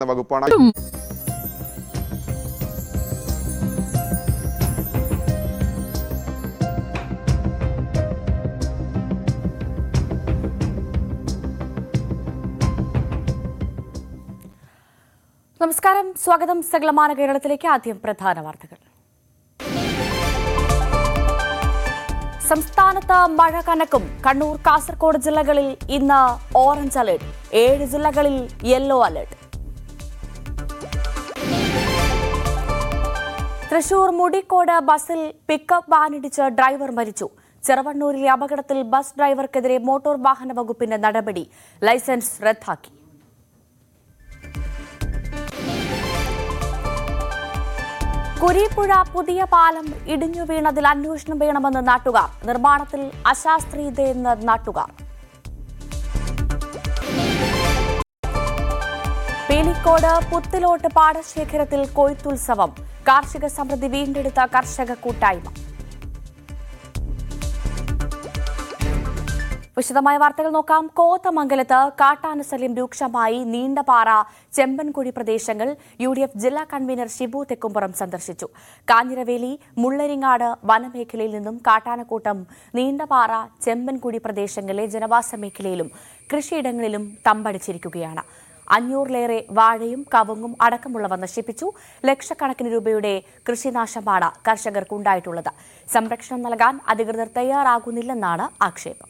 വകുപ്പാണ് നമസ്കാരം സ്വാഗതം സകലമാന കേരളത്തിലേക്ക് ആദ്യം പ്രധാന വാർത്തകൾ സംസ്ഥാനത്ത് മഴ കനക്കും കണ്ണൂർ കാസർഗോഡ് ജില്ലകളിൽ ഇന്ന് ഓറഞ്ച് അലർട്ട് ഏഴ് ജില്ലകളിൽ യെല്ലോ അലർട്ട് തൃശൂർ മുടിക്കോട് ബസ്സിൽ പിക്കപ്പ് വാനിടിച്ച് ഡ്രൈവർ മരിച്ചു ചെറുവണ്ണൂരിലെ അപകടത്തിൽ ബസ് ഡ്രൈവർക്കെതിരെ മോട്ടോർ വാഹന വകുപ്പിന്റെ നടപടി ലൈസൻസ് റദ്ദാക്കി കുരീപ്പുഴ പുതിയ പാലം ഇടിഞ്ഞു വീണതിൽ അന്വേഷണം വേണമെന്ന് നാട്ടുകാർ നിർമ്മാണത്തിൽ അശാസ്ത്രീയതയെന്ന് നാട്ടുകാർ പേലിക്കോട് പുത്തിലോട്ട് പാടശേഖരത്തിൽ കൊയ്ത്തുത്സവം കാർഷിക സമൃദ്ധി വീണ്ടെടുത്ത കർഷക കൂട്ടായ്മ വിശദമായ വാർത്തകൾ നോക്കാം കോതമംഗലത്ത് കാട്ടാനശല്യം രൂക്ഷമായി നീണ്ടപാറ ചെമ്പൻകുഴി പ്രദേശങ്ങൾ യു ഡി എഫ് ജില്ലാ കൺവീനർ ഷിബു തെക്കുംപുറം സന്ദർശിച്ചു കാഞ്ഞിരവേലി മുള്ളരിങ്ങാട് വനമേഖലയിൽ നിന്നും കാട്ടാനക്കൂട്ടം നീണ്ടപാറ ചെമ്പൻകുഴി പ്രദേശങ്ങളിലെ ജനവാസ മേഖലയിലും കൃഷിയിടങ്ങളിലും തമ്പടിച്ചിരിക്കുകയാണ് അഞ്ഞൂറിലേറെ വാഴയും കവുങ്ങും അടക്കമുള്ളവ നശിപ്പിച്ചു ലക്ഷക്കണക്കിന് രൂപയുടെ കൃഷിനാശമാണ് കർഷകർക്കുണ്ടായിട്ടുള്ളത് സംരക്ഷണം നൽകാൻ അധികൃതർ തയ്യാറാകുന്നില്ലെന്നാണ് ആക്ഷേപം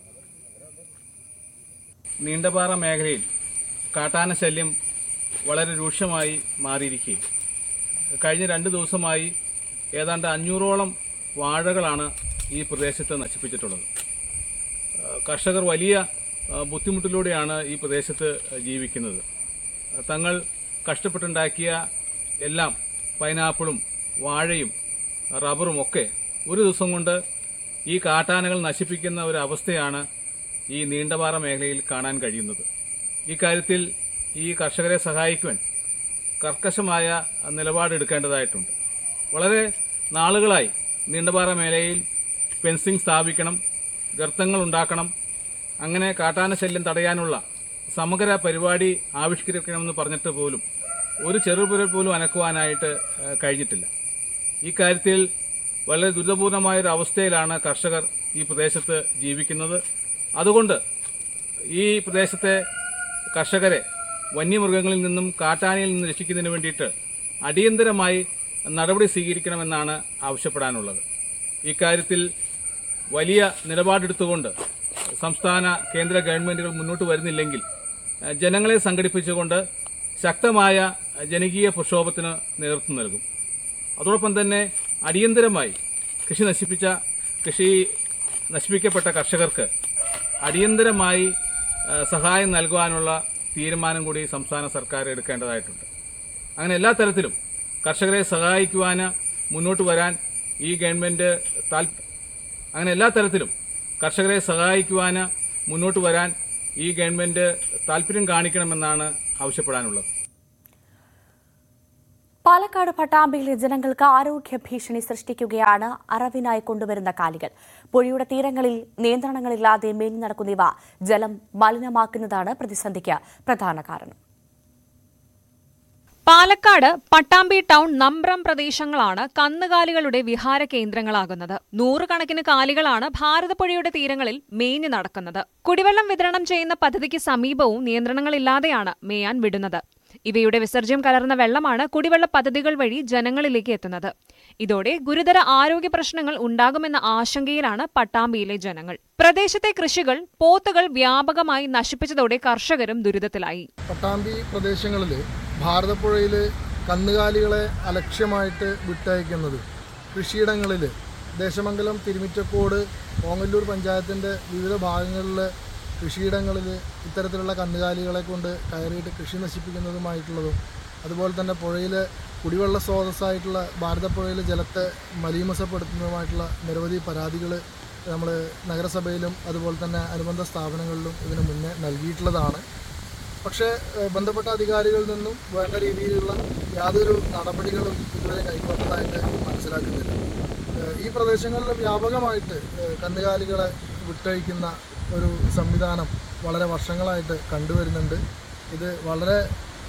നീണ്ടപാറ മേഖലയിൽ കാട്ടാന ശല്യം വളരെ രൂക്ഷമായി മാറിയിരിക്കുകയും കഴിഞ്ഞ രണ്ട് ദിവസമായി ഏതാണ്ട് അഞ്ഞൂറോളം വാഴകളാണ് ഈ പ്രദേശത്ത് നശിപ്പിച്ചിട്ടുള്ളത് ആ, കർഷകർ വലിയ ആ, ബുദ്ധിമുട്ടിലൂടെയാണ് ഈ പ്രദേശത്ത് ജീവിക്കുന്നത് തങ്ങൾ കഷ്ടപ്പെട്ടുണ്ടാക്കിയ എല്ലാം പൈനാപ്പിളും വാഴയും റബ്ബറും ഒക്കെ ഒരു ദിവസം കൊണ്ട് ഈ കാട്ടാനകൾ നശിപ്പിക്കുന്ന ഒരു അവസ്ഥയാണ് ഈ നീണ്ടപാറ മേഖലയിൽ കാണാൻ കഴിയുന്നത് ഇക്കാര്യത്തിൽ ഈ കർഷകരെ സഹായിക്കുവാൻ കർക്കശമായ നിലപാടെടുക്കേണ്ടതായിട്ടുണ്ട് വളരെ നാളുകളായി നീണ്ടപാറ മേഖലയിൽ ഫെൻസിംഗ് സ്ഥാപിക്കണം ഗർത്തങ്ങൾ ഉണ്ടാക്കണം അങ്ങനെ കാട്ടാന ശല്യം തടയാനുള്ള സമഗ്ര പരിപാടി ആവിഷ്കരിക്കണമെന്ന് പറഞ്ഞിട്ട് പോലും ഒരു ചെറുപുര പോലും അനക്കുവാനായിട്ട് ഏഹ്, കഴിഞ്ഞിട്ടില്ല ഇക്കാര്യത്തിൽ വളരെ ദുരിതപൂർണമായ ഒരു അവസ്ഥയിലാണ് കർഷകർ ഈ പ്രദേശത്ത് ജീവിക്കുന്നത് അതുകൊണ്ട് ഈ പ്രദേശത്തെ കർഷകരെ വന്യമൃഗങ്ങളിൽ നിന്നും കാട്ടാനയിൽ നിന്നും രക്ഷിക്കുന്നതിന് വേണ്ടിയിട്ട് അടിയന്തരമായി നടപടി സ്വീകരിക്കണമെന്നാണ് ആവശ്യപ്പെടാനുള്ളത് ഇക്കാര്യത്തിൽ വലിയ നിലപാടെടുത്തുകൊണ്ട് സംസ്ഥാന കേന്ദ്ര ഗവൺമെന്റുകൾ മുന്നോട്ട് വരുന്നില്ലെങ്കിൽ ഏഹ്, ജനങ്ങളെ സംഘടിപ്പിച്ചുകൊണ്ട് ശക്തമായ ജനകീയ പ്രക്ഷോഭത്തിന് നേതൃത്വം നൽകും അതോടൊപ്പം തന്നെ അടിയന്തരമായി കൃഷി നശിപ്പിച്ച കൃഷി നശിപ്പിക്കപ്പെട്ട കർഷകർക്ക് അടിയന്തരമായി ആ, സഹായം നൽകുവാനുള്ള തീരുമാനം കൂടി സംസ്ഥാന സർക്കാർ എടുക്കേണ്ടതായിട്ടുണ്ട് അങ്ങനെ എല്ലാ തരത്തിലും കർഷകരെ സഹായിക്കുവാന് മുന്നോട്ട് വരാൻ ഈ ഗവൺമെന്റ് താൽ- അങ്ങനെ എല്ലാ തരത്തിലും കർഷകരെ സഹായിക്കുവാന് മുന്നോട്ട് വരാൻ ഈ ഗവൺമെന്റ് താല്പര്യം കാണിക്കണമെന്നാണ് ആവശ്യപ്പെടാനുള്ളത് പാലക്കാട് പട്ടാമ്പിയിലെ ജനങ്ങൾക്ക് ആരോഗ്യ ഭീഷണി സൃഷ്ടിക്കുകയാണ് അറവിനായി കൊണ്ടുവരുന്ന കാലികൾ പുഴയുടെ തീരങ്ങളിൽ നിയന്ത്രണങ്ങളില്ലാതെ മേഞ്ഞു നടക്കുന്ന ഇവ ജലം മലിനമാക്കുന്നതാണ് പ്രതിസന്ധിക്ക് പ്രധാന കാരണം പാലക്കാട് പട്ടാമ്പി ടൗൺ നമ്പ്രം പ്രദേശങ്ങളാണ് കന്നുകാലികളുടെ വിഹാര കേന്ദ്രങ്ങളാകുന്നത് നൂറുകണക്കിന് കാലികളാണ് ഭാരതപ്പുഴയുടെ തീരങ്ങളിൽ മേഞ്ഞു നടക്കുന്നത് കുടിവെള്ളം വിതരണം ചെയ്യുന്ന പദ്ധതിക്ക് സമീപവും നിയന്ത്രണങ്ങളില്ലാതെയാണ് മേയാൻ വിടുന്നത് ഇവയുടെ വിസർജ്യം കലർന്ന വെള്ളമാണ് കുടിവെള്ള പദ്ധതികൾ വഴി ജനങ്ങളിലേക്ക് എത്തുന്നത് ഇതോടെ ഗുരുതര ആരോഗ്യ പ്രശ്നങ്ങൾ ഉണ്ടാകുമെന്ന ആശങ്കയിലാണ് പട്ടാമ്പിയിലെ ജനങ്ങൾ പ്രദേശത്തെ കൃഷികൾ പോത്തുകൾ വ്യാപകമായി നശിപ്പിച്ചതോടെ കർഷകരും ദുരിതത്തിലായി പട്ടാമ്പി പ്രദേശങ്ങളിൽ ഭാരതപ്പുഴയിൽ കന്നുകാലികളെ അലക്ഷ്യമായിട്ട് വിട്ടയക്കുന്നത് കൃഷിയിടങ്ങളിൽ ദേശമംഗലം തിരുമിറ്റക്കോട് ഓങ്ങല്ലൂർ പഞ്ചായത്തിൻ്റെ വിവിധ ഭാഗങ്ങളിൽ കൃഷിയിടങ്ങളിൽ ഇത്തരത്തിലുള്ള കന്നുകാലികളെ കൊണ്ട് കയറിയിട്ട് കൃഷി നശിപ്പിക്കുന്നതുമായിട്ടുള്ളതും അതുപോലെ തന്നെ പുഴയിൽ കുടിവെള്ള സ്രോതസ്സായിട്ടുള്ള ഭാരതപ്പുഴയിൽ ജലത്തെ മലീമസപ്പെടുത്തുന്നതുമായിട്ടുള്ള നിരവധി പരാതികൾ നമ്മൾ നഗരസഭയിലും അതുപോലെ തന്നെ അനുബന്ധ സ്ഥാപനങ്ങളിലും ഇതിനു മുന്നേ നൽകിയിട്ടുള്ളതാണ് പക്ഷേ ഏഹ്, ബന്ധപ്പെട്ട അധികാരികളിൽ നിന്നും വേണ്ട രീതിയിലുള്ള യാതൊരു നടപടികളും ഇതുവരെ കൈക്കൊണ്ടതായിട്ട് മനസ്സിലാക്കുന്നില്ല ഏഹ്, ഈ പ്രദേശങ്ങളിൽ വ്യാപകമായിട്ട് ഏഹ്, കന്നുകാലികളെ വിട്ടഴിക്കുന്ന ഒരു സംവിധാനം വളരെ വർഷങ്ങളായിട്ട് കണ്ടുവരുന്നുണ്ട് ഇത് വളരെ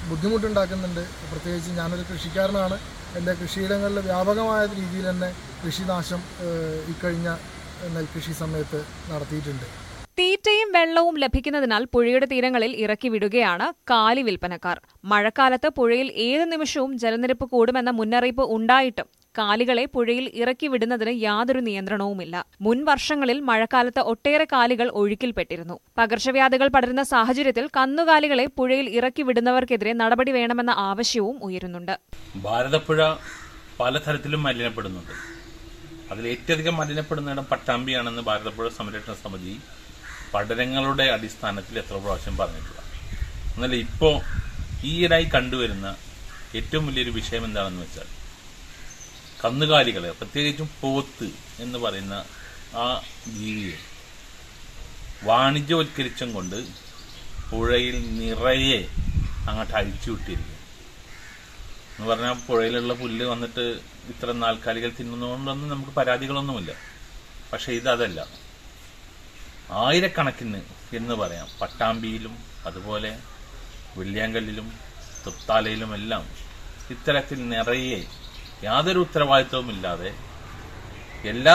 ബുദ്ധിമുട്ടുണ്ടാക്കുന്നുണ്ട് പ്രത്യേകിച്ച് ഞാനൊരു കൃഷിക്കാരനാണ് എൻ്റെ കൃഷിയിടങ്ങളിൽ വ്യാപകമായ രീതിയിൽ തന്നെ കൃഷിനാശം ഏഹ്, ഇക്കഴിഞ്ഞ നെൽകൃഷി സമയത്ത് നടത്തിയിട്ടുണ്ട് തീറ്റയും വെള്ളവും ലഭിക്കുന്നതിനാൽ പുഴയുടെ തീരങ്ങളിൽ ഇറക്കി വിടുകയാണ് കാലി വിൽപ്പനക്കാർ മഴക്കാലത്ത് പുഴയിൽ ഏത് നിമിഷവും ജലനിരപ്പ് കൂടുമെന്ന മുന്നറിയിപ്പ് ഉണ്ടായിട്ടും കാലികളെ പുഴയിൽ ഇറക്കി വിടുന്നതിന് യാതൊരു നിയന്ത്രണവുമില്ല മുൻ വർഷങ്ങളിൽ മഴക്കാലത്ത് ഒട്ടേറെ കാലികൾ ഒഴുക്കിൽപ്പെട്ടിരുന്നു പകർച്ചവ്യാധികൾ പടരുന്ന സാഹചര്യത്തിൽ കന്നുകാലികളെ പുഴയിൽ ഇറക്കി വിടുന്നവർക്കെതിരെ നടപടി വേണമെന്ന ആവശ്യവും ഉയരുന്നുണ്ട് ഭാരതപ്പുഴ പലതരത്തിലും മലിനപ്പെടുന്നുണ്ട് അതിൽ ഏറ്റവും അധികം മലിനപ്പെടുന്നിടം പട്ടാമ്പിയാണെന്ന് ഭാരതപ്പുഴ സംരക്ഷണ സമിതി പഠനങ്ങളുടെ അടിസ്ഥാനത്തിൽ എത്ര പ്രാവശ്യം പറഞ്ഞിട്ടുള്ള എന്നാൽ ഇപ്പോൾ ഈയിടായി കണ്ടുവരുന്ന ഏറ്റവും വലിയൊരു വിഷയം എന്താണെന്ന് വെച്ചാൽ കന്നുകാലികളെ പ്രത്യേകിച്ചും പോത്ത് എന്ന് പറയുന്ന ആ ജീവിയെ വാണിജ്യവൽക്കരിച്ചും കൊണ്ട് പുഴയിൽ നിറയെ അങ്ങോട്ട് അഴിച്ചു വിട്ടിരിക്കും എന്ന് പറഞ്ഞാൽ പുഴയിലുള്ള പുല്ല് വന്നിട്ട് ഇത്ര നാൽക്കാലികൾ തിന്നുന്നതുകൊണ്ടൊന്നും നമുക്ക് പരാതികളൊന്നുമില്ല പക്ഷെ ഇതല്ല ആയിരക്കണക്കിന് എന്ന് പറയാം പട്ടാമ്പിയിലും അതുപോലെ വെള്ളിയാങ്കല്ലിലും തുത്താലയിലും എല്ലാം ഇത്തരത്തിൽ നിറയെ യാതൊരു ഉത്തരവാദിത്വവുമില്ലാതെ എല്ലാ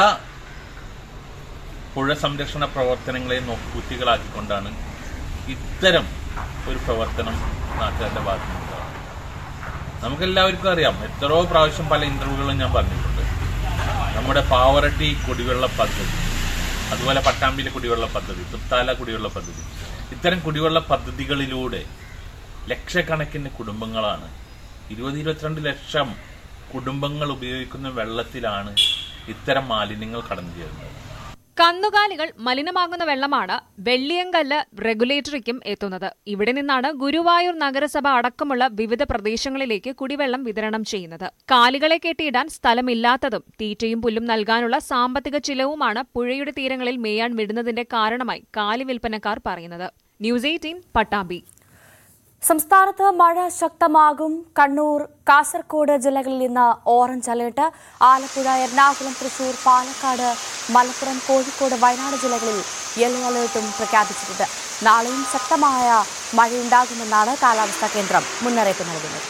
പുഴ സംരക്ഷണ പ്രവർത്തനങ്ങളെ നോക്കുകുത്തികളാക്കിക്കൊണ്ടാണ് ഇത്തരം ഒരു പ്രവർത്തനം നാട്ടുകാരുടെ ഭാഗത്തു നിന്നുണ്ടാകുന്നത് നമുക്കെല്ലാവർക്കും അറിയാം എത്രയോ പ്രാവശ്യം പല ഇന്റർവ്യൂകളും ഞാൻ പറഞ്ഞിട്ടുണ്ട് നമ്മുടെ പാവറട്ടി കുടിവെള്ള പദ്ധതി അതുപോലെ പട്ടാമ്പിയിലെ കുടിവെള്ള പദ്ധതി തുത്താല കുടിവെള്ള പദ്ധതി ഇത്തരം കുടിവെള്ള പദ്ധതികളിലൂടെ ലക്ഷക്കണക്കിന് കുടുംബങ്ങളാണ് ഇരുപത് ഇരുപത്തിരണ്ട് ലക്ഷം കുടുംബങ്ങൾ ഉപയോഗിക്കുന്ന വെള്ളത്തിലാണ് ഇത്തരം മാലിന്യങ്ങൾ കടന്നു ചേരുന്നത് കന്നുകാലികൾ മലിനമാകുന്ന വെള്ളമാണ് വെള്ളിയങ്കല്ല് റെഗുലേറ്ററിക്കും എത്തുന്നത് ഇവിടെ നിന്നാണ് ഗുരുവായൂർ നഗരസഭ അടക്കമുള്ള വിവിധ പ്രദേശങ്ങളിലേക്ക് കുടിവെള്ളം വിതരണം ചെയ്യുന്നത് കാലികളെ കെട്ടിയിടാൻ സ്ഥലമില്ലാത്തതും തീറ്റയും പുല്ലും നൽകാനുള്ള സാമ്പത്തിക ചിലവുമാണ് പുഴയുടെ തീരങ്ങളിൽ മേയാൻ വിടുന്നതിന്റെ കാരണമായി കാലി വിൽപ്പനക്കാർ പറയുന്നത് ന്യൂസ് എയ്റ്റീൻ പട്ടാമ്പി സംസ്ഥാനത്ത് മഴ ശക്തമാകും കണ്ണൂർ കാസർഗോഡ് ജില്ലകളിൽ ഇന്ന് ഓറഞ്ച് അലേർട്ട് ആലപ്പുഴ എറണാകുളം തൃശൂർ പാലക്കാട് മലപ്പുറം കോഴിക്കോട് വയനാട് ജില്ലകളിൽ യെല്ലോ അലേർട്ടും പ്രഖ്യാപിച്ചിട്ടുണ്ട് നാളെയും ശക്തമായ മഴയുണ്ടാകുമെന്നാണ് കാലാവസ്ഥാ കേന്ദ്രം മുന്നറിയിപ്പ് നൽകുന്നത്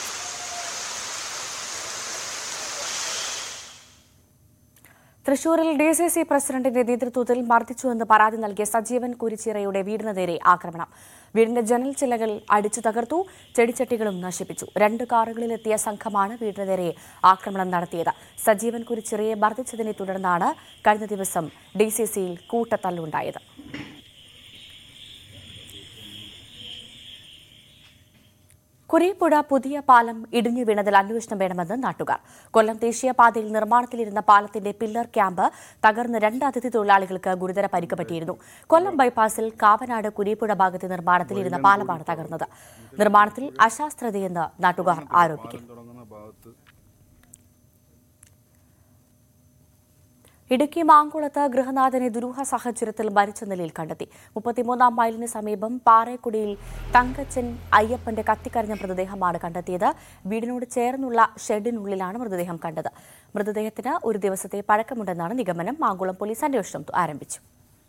തൃശൂരിൽ ഡി സി സി പ്രസിഡന്റിന്റെ നേതൃത്വത്തിൽ മർദ്ദിച്ചുവെന്ന് പരാതി നൽകിയ സജീവൻ കുരിച്ചിറയുടെ വീടിന് നേരെ ആക്രമണം വീടിന്റെ ജനൽ ചില്ലകൾ അടിച്ചു തകർത്തു ചെടിച്ചട്ടികളും നശിപ്പിച്ചു രണ്ട് കാറുകളിലെത്തിയ സംഘമാണ് വീടിന് നേരെ ആക്രമണം നടത്തിയത് സജീവൻ കുരിച്ചിറയെ മർദ്ദിച്ചതിനെ തുടർന്നാണ് കഴിഞ്ഞ ദിവസം ഡി സി സിയിൽ കൂട്ടത്തല്ലുണ്ടായത് കുരിപ്പുഴ പുതിയ പാലം ഇടിഞ്ഞു വീണതിൽ അന്വേഷണം വേണമെന്ന് നാട്ടുകാർ കൊല്ലം ദേശീയപാതയിൽ നിർമ്മാണത്തിലിരുന്ന പാലത്തിന്റെ പില്ലർ ക്യാമ്പ് തകർന്ന് രണ്ട് അതിഥി തൊഴിലാളികൾക്ക് ഗുരുതര പരിക്ക് പറ്റിയിരുന്നു കൊല്ലം ബൈപ്പാസിൽ കാവനാട് കുരിപ്പുഴ ഭാഗത്തെ നിർമ്മാണത്തിലിരുന്ന പാലമാണ് തകർന്നത് നിർമ്മാണത്തിൽ അശാസ്ത്രതയെന്ന് നാട്ടുകാർ ആരോപിക്കുന്നു ഇടുക്കി മാങ്കുളത്ത് ഗൃഹനാഥനെ ദുരൂഹ സാഹചര്യത്തിൽ മരിച്ച നിലയിൽ കണ്ടെത്തി മുപ്പത്തിമൂന്നാം മൈലിന് സമീപം പാറേക്കുടിയിൽ തങ്കച്ചൻ അയ്യപ്പന്റെ കത്തിക്കരിഞ്ഞ മൃതദേഹമാണ് കണ്ടെത്തിയത് വീടിനോട് ചേർന്നുള്ള ഷെഡിനുള്ളിലാണ് മൃതദേഹം കണ്ടത് മൃതദേഹത്തിന് ഒരു ദിവസത്തെ പഴക്കമുണ്ടെന്നാണ് നിഗമനം മാങ്കുളം പോലീസ് അന്വേഷണം ആരംഭിച്ചു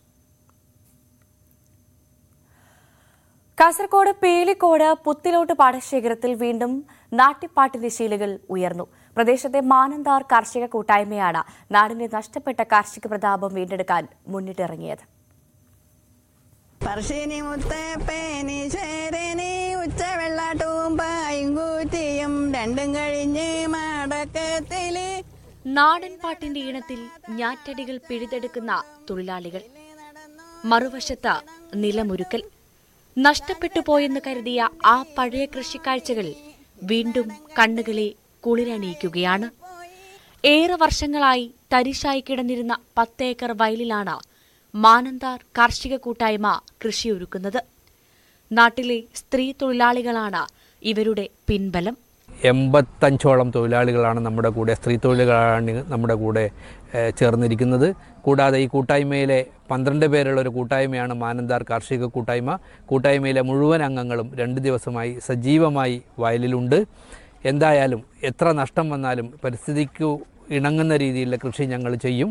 കാസർഗോഡ് പേലിക്കോട് പുത്തിലോട്ട് പാടശേഖരത്തിൽ വീണ്ടും നാട്ടിപ്പാട്ടിന്റെ ശീലുകൾ ഉയർന്നു പ്രദേശത്തെ മാനന്താർ കാർഷിക കൂട്ടായ്മയാണ് നാടിന്റെ നഷ്ടപ്പെട്ട കാർഷിക പ്രതാപം വീണ്ടെടുക്കാൻ മുന്നിട്ടിറങ്ങിയത് പറശ്ശിനി മുത്തപ്പേനി ചേരനി ഉച്ചവെള്ളാട്ടവും പായും കൂറ്റിയും രണ്ടും കഴിഞ്ഞ് മടക്കത്തില് നാടൻ പാട്ടിന്റെ ഈണത്തിൽ ഞാറ്റടികൾ പിഴുതെടുക്കുന്ന തൊഴിലാളികൾ മറുവശത്ത് നിലമൊരുക്കൽ നഷ്ടപ്പെട്ടു പോയെന്ന് കരുതിയ ആ പഴയ കൃഷിക്കാഴ്ചകൾ വീണ്ടും കണ്ണുകളെ കുളിരണിയിക്കുകയാണ് ഏറെ വർഷങ്ങളായി തരിശായി കിടന്നിരുന്ന പത്തേക്കർ വയലിലാണ് മാനന്താർ കാർഷിക കൂട്ടായ്മ കൃഷിയൊരുക്കുന്നത് നാട്ടിലെ സ്ത്രീ തൊഴിലാളികളാണ് ഇവരുടെ പിൻബലം എൺപത്തഞ്ചോളം തൊഴിലാളികളാണ് നമ്മുടെ കൂടെ സ്ത്രീ തൊഴിലാളികളാണ് നമ്മുടെ കൂടെ ഏഹ്, ചേർന്നിരിക്കുന്നത് കൂടാതെ ഈ കൂട്ടായ്മയിലെ പന്ത്രണ്ട് പേരുള്ള ഒരു കൂട്ടായ്മയാണ് മാനന്താർ കാർഷിക കൂട്ടായ്മ കൂട്ടായ്മയിലെ മുഴുവൻ അംഗങ്ങളും രണ്ട് ദിവസമായി സജീവമായി വയലിലുണ്ട് എന്തായാലും എത്ര നഷ്ടം വന്നാലും പരിസ്ഥിതിക്കു ഇണങ്ങുന്ന രീതിയിലുള്ള കൃഷി ഞങ്ങൾ ചെയ്യും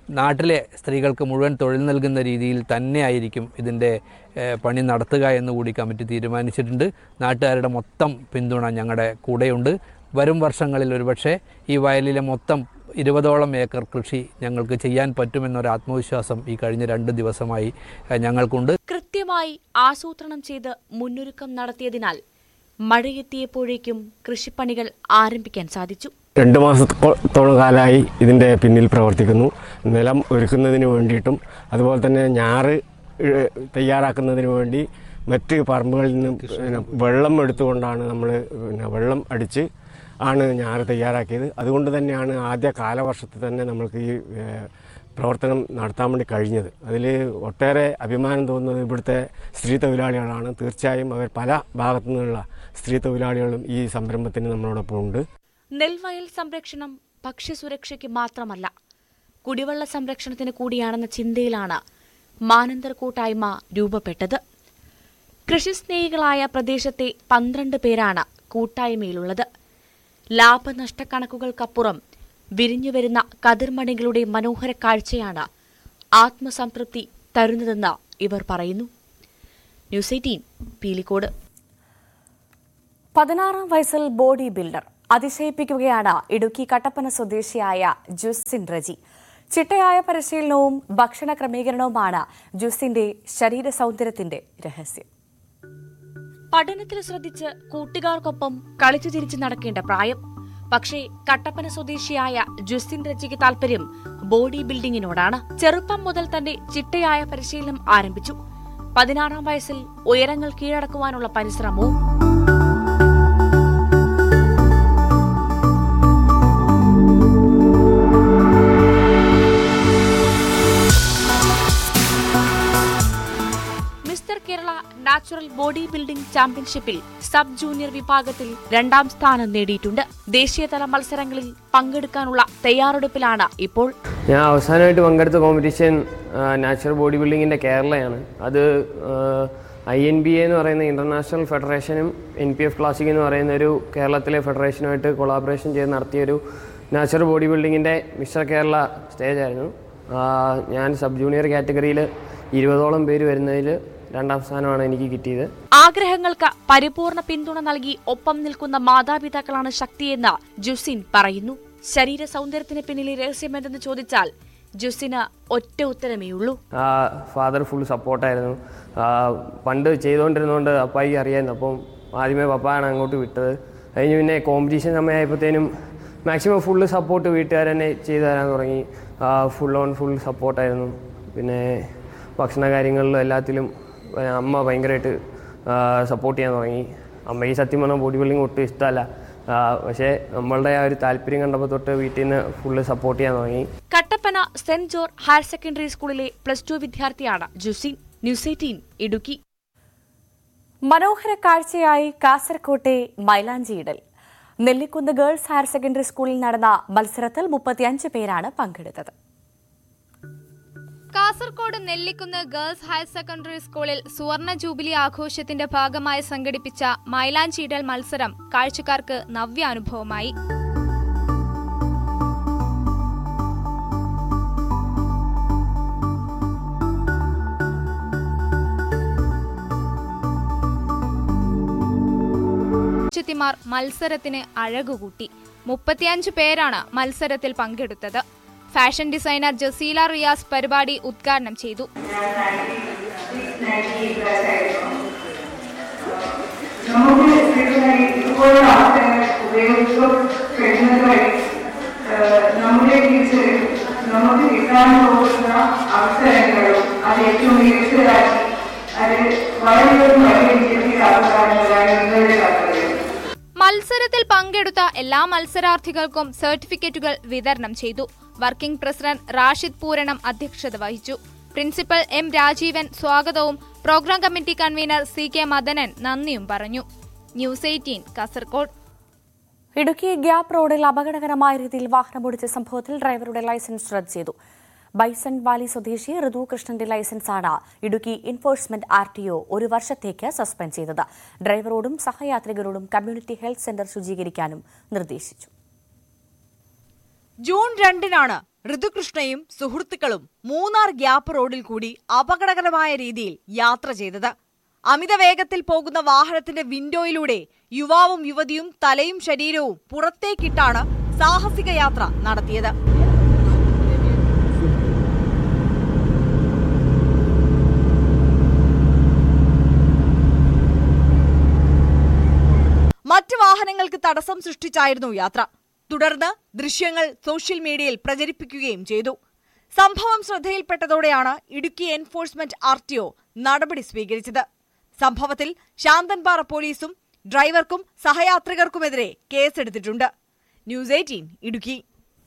നാട്ടിലെ സ്ത്രീകൾക്ക് മുഴുവൻ തൊഴിൽ നൽകുന്ന രീതിയിൽ തന്നെയായിരിക്കും ഇതിൻ്റെ ഏഹ്, പണി നടത്തുക എന്നുകൂടി കമ്മിറ്റി തീരുമാനിച്ചിട്ടുണ്ട് നാട്ടുകാരുടെ മൊത്തം പിന്തുണ ഞങ്ങളുടെ കൂടെയുണ്ട് വരും വർഷങ്ങളിൽ ഒരുപക്ഷെ ഈ വയലിലെ മൊത്തം ഇരുപതോളം ഏക്കർ കൃഷി ഞങ്ങൾക്ക് ചെയ്യാൻ പറ്റുമെന്നൊരു ആത്മവിശ്വാസം ഈ കഴിഞ്ഞ രണ്ട് ദിവസമായി ഏഹ്, ഞങ്ങൾക്കുണ്ട് കൃത്യമായി ആസൂത്രണം ചെയ്ത് മുന്നൊരുക്കം നടത്തിയതിനാൽ മഴയെത്തിയപ്പോഴേക്കും കൃഷിപ്പണികൾ ആരംഭിക്കാൻ സാധിച്ചു രണ്ട് മാസത്തോളം കാലമായി ഇതിൻ്റെ പിന്നിൽ പ്രവർത്തിക്കുന്നു നിലം ഒരുക്കുന്നതിന് വേണ്ടിയിട്ടും അതുപോലെ തന്നെ ഞാറ് ഏഹ്, തയ്യാറാക്കുന്നതിന് വേണ്ടി മറ്റ് പറമ്പുകളിൽ നിന്ന് പിന്നെ വെള്ളം എടുത്തുകൊണ്ടാണ് നമ്മൾ പിന്നെ വെള്ളം അടിച്ച് ആണ് ഞാറ് തയ്യാറാക്കിയത് അതുകൊണ്ട് തന്നെയാണ് ആദ്യ കാലവർഷത്തിൽ തന്നെ നമ്മൾക്ക് ഈ ഏഹ്, പ്രവർത്തനം നടത്താൻ വേണ്ടി കഴിഞ്ഞത് അതിൽ ഒട്ടേറെ അഭിമാനം തോന്നുന്നത് ഇവിടുത്തെ സ്ത്രീ തൊഴിലാളികളാണ് തീർച്ചയായും അവർ പല ഭാഗത്തു നിന്നുള്ള സ്ത്രീ തൊഴിലാളികളും ഈ സംരംഭത്തിന് നമ്മളോടൊപ്പം ഉണ്ട് നെൽവയൽ സംരക്ഷണം ഭക്ഷ്യസുരക്ഷയ്ക്ക് മാത്രമല്ല കുടിവെള്ള സംരക്ഷണത്തിന് കൂടിയാണെന്ന ചിന്തയിലാണ് മാനന്തർ കൂട്ടായ്മ രൂപപ്പെട്ടത് കൃഷിസ്നേഹികളായ പ്രദേശത്തെ പന്ത്രണ്ട് പേരാണ് കൂട്ടായ്മയിലുള്ളത് ലാഭനഷ്ടക്കണക്കുകൾക്കപ്പുറം വിരിഞ്ഞുവരുന്ന കതിർമണികളുടെ മനോഹര കാഴ്ചയാണ് ആത്മസംതൃപ്തി തരുന്നതെന്ന് ഇവർ പറയുന്നു ന്യൂസ് എയ്റ്റീൻ പീലിക്കോട് പതിനാറാം വയസ്സിൽ ബോഡി ബിൽഡർ അതിശയിപ്പിക്കുകയാണ് ഇടുക്കി കട്ടപ്പന സ്വദേശിയായ ജുസിൻ റജി ചിട്ടയായ പരിശീലനവും ഭക്ഷണ ക്രമീകരണവുമാണ് ജുസിന്റെ ശരീര സൗന്ദര്യത്തിന്റെ രഹസ്യം പഠനത്തിൽ ശ്രദ്ധിച്ച് കൂട്ടുകാർക്കൊപ്പം കളിച്ചു ചിരിച്ചു നടക്കേണ്ട പ്രായം പക്ഷേ കട്ടപ്പന സ്വദേശിയായ ജുസിൻ റജിക്ക് താല്പര്യം ബോഡി ബിൽഡിങ്ങിനോടാണ് ചെറുപ്പം മുതൽ തന്നെ ചിട്ടയായ പരിശീലനം ആരംഭിച്ചു പതിനാറാം വയസ്സിൽ ഉയരങ്ങൾ കീഴടക്കുവാനുള്ള പരിശ്രമവും mister Kerala natural body building ചാമ്പ്യൻഷിപ്പിൽ സബ് ജൂനിയർ വിഭാഗത്തിൽ രണ്ടാം സ്ഥാനം നേടിയിട്ടുണ്ട് ദേശീയതല മത്സരങ്ങളിൽ പങ്കെടുക്കാനുള്ള തയ്യാറെടുപ്പിലാണ് ഇപ്പോൾ ഞാൻ അവസാനമായിട്ട് പങ്കെടുത്ത കോമ്പറ്റീഷൻ നാച്ചുറൽ ബോഡി ബിൽഡിങ്ങിൻ്റെ കേരളയാണ് അത് ഐ എൻ ബി എന്ന് പറയുന്ന ഇൻ്റർനാഷണൽ ഫെഡറേഷനും എൻ പി എഫ് ക്ലാസിക് എന്ന് പറയുന്ന ഒരു കേരളത്തിലെ ഫെഡറേഷനുമായിട്ട് കൊളാബറേഷൻ ചെയ്ത് നടത്തിയൊരു നാച്ചുറൽ ബോഡി ബിൽഡിങ്ങിൻ്റെ മിസ്റ്റർ കേരള സ്റ്റേജായിരുന്നു ആ, ഞാൻ സബ് ജൂനിയർ കാറ്റഗറിയിൽ ഇരുപതോളം പേര് വരുന്നതിൽ രണ്ടാം സ്ഥാനമാണ് എനിക്ക് കിട്ടിയത് ആഗ്രഹങ്ങൾക്ക് പരിപൂർണ പിന്തുണ നൽകി ഒപ്പം നിൽക്കുന്ന മാതാപിതാക്കളാണ് ശക്തിയെന്ന് ജുസിൻ പറയുന്നു ശരീര സൗന്ദര്യത്തിന് പിന്നിലെ രഹസ്യമെന്തെന്ന് ചോദിച്ചാൽ ജുസിന് ഒറ്റ ഉത്തരമേയുള്ളൂ ഫാദർ ഫുൾ സപ്പോർട്ടായിരുന്നു പണ്ട് ചെയ്തുകൊണ്ടിരുന്നതുകൊണ്ട് അപ്പായിക്ക് അറിയായിരുന്നു അപ്പം ആദ്യമേ പപ്പായാണ് അങ്ങോട്ട് വിട്ടത് കഴിഞ്ഞ് പിന്നെ കോമ്പറ്റീഷൻ സമയമായപ്പോഴത്തേനും മാക്സിമം ഫുള്ള് സപ്പോർട്ട് വീട്ടുകാർ തന്നെ ചെയ്തു തരാൻ തുടങ്ങി ഫുൾ ഓൺ ഫുൾ സപ്പോർട്ടായിരുന്നു പിന്നെ ഭക്ഷണ കാര്യങ്ങളിലും എല്ലാത്തിലും ആ, അമ്മ ഭയങ്കരമായിട്ട് സപ്പോർട്ട് ചെയ്യാൻ തുടങ്ങി അമ്മയ്ക്ക് സത്യം പറഞ്ഞാൽ ബോഡി ബിൽഡിംഗ് ഒട്ടും ഇഷ്ടമല്ല ആ, പക്ഷേ നമ്മളുടെ ആ ഒരു താല്പര്യം കണ്ടപ്പോൾ തൊട്ട് വീട്ടിൽ നിന്ന് ഫുള്ള് സപ്പോർട്ട് ചെയ്യാൻ തുടങ്ങി Kattappana saint George higher secondary സ്കൂളിലെ പ്ലസ് ടു വിദ്യാർത്ഥിയാണ് ജുസിൻ ന്യൂസ് എയ്റ്റീൻ ഇടുക്കി മനോഹര കാഴ്ചയായി കാസർകോട്ടെ മൈലാഞ്ചിയിടൽ നെല്ലിക്കുന്ന് ഗേൾസ് ഹയർ സെക്കൻഡറി സ്കൂളിൽ നടന്ന മത്സരത്തിൽ മുപ്പത്തിയഞ്ച് പേരാണ് പങ്കെടുത്തത് Kasaragod Nellikunnu girls higher secondary സ്കൂളിൽ സുവർണ ജൂബിലി ആഘോഷത്തിന്റെ ഭാഗമായി സംഘടിപ്പിച്ച മൈലാഞ്ചിയിടൽ മത്സരം കാഴ്ചക്കാർക്ക് നവ്യാനുഭവമായി ചെത്തിമാർ മത്സരത്തിന് അഴകുകൂട്ടി മുപ്പത്തിയഞ്ച് പേരാണ് മത്സരത്തിൽ പങ്കെടുത്തത് ഫാഷൻ ഡിസൈനർ ജസീല റിയാസ് പരിപാടി ഉദ്ഘാടനം ചെയ്തു നമുക്ക് സ്ത്രീകളായി ഇതുപോലുള്ള അവസരങ്ങൾ ഉപയോഗിച്ചു കഴിയുന്നത് വഴി ഏഹ്, നമ്മുടെ ടീച്ചർ നമുക്ക് കിട്ടാൻ പോകുന്ന അവസരങ്ങളും അത് ഏറ്റവും മികച്ചതാക്കി അത് വളരെയധികം വലിയ വിജയത്തിലാക്കാനുള്ളതാണ് നിങ്ങളുടെ താല്പര്യം മത്സരത്തിൽ പങ്കെടുത്ത എല്ലാ മത്സരാർത്ഥികൾക്കും സർട്ടിഫിക്കറ്റുകൾ വിതരണം ചെയ്തു വർക്കിംഗ് പ്രസിഡന്റ് റാഷിദ് പൂരണം അധ്യക്ഷത വഹിച്ചു പ്രിൻസിപ്പൽ എം രാജീവൻ സ്വാഗതവും programme committee convener C K Madanan നന്ദിയും പറഞ്ഞു news eighteen Kasaragod Idukki gap റോഡിൽ അപകടകരമായ രീതിയിൽ വാഹനമോടിച്ച സംഭവത്തിൽ ഡ്രൈവറുടെ ലൈസൻസ് റദ്ദ് ചെയ്തു ബൈസൺ വാലി സ്വദേശി ഋതു കൃഷ്ണന്റെ ലൈസൻസാണ് Idukki enforcement R T O ഒരു വർഷത്തേക്ക് സസ്പെൻഡ് ചെയ്തത് ഡ്രൈവറോടും സഹയാത്രികരോടും കമ്മ്യൂണിറ്റി ഹെൽത്ത് സെന്റർ ശുചീകരിക്കാനും നിർദ്ദേശിച്ചു ജൂൺ രണ്ടിനാണ് ഋതുകൃഷ്ണയും സുഹൃത്തുക്കളും മൂന്നാർ ഗ്യാപ്പ് റോഡിൽ കൂടി അപകടകരമായ രീതിയിൽ യാത്ര ചെയ്തത് അമിത വേഗത്തിൽ പോകുന്ന വാഹനത്തിന്റെ വിൻഡോയിലൂടെ യുവാവും യുവതിയും തലയും ശരീരവും പുറത്തേക്കിട്ടാണ് സാഹസിക യാത്ര നടത്തിയത് മറ്റ് വാഹനങ്ങൾക്ക് തടസ്സം സൃഷ്ടിച്ചായിരുന്നു യാത്ര തുടർന്ന് ദൃശ്യങ്ങൾ സോഷ്യൽ മീഡിയയിൽ പ്രചരിപ്പിക്കുകയും ചെയ്തു സംഭവം ശ്രദ്ധയിൽപ്പെട്ടതോടെയാണ് Idukki enforcement R T O നടപടി സ്വീകരിച്ചത് സംഭവത്തിൽ ശാന്തൻപാറ പോലീസും ഡ്രൈവർക്കും സഹയാത്രികർക്കുമെതിരെ കേസെടുത്തിട്ടുണ്ട് ന്യൂസ് എയ്റ്റീൻ ഇടുക്കി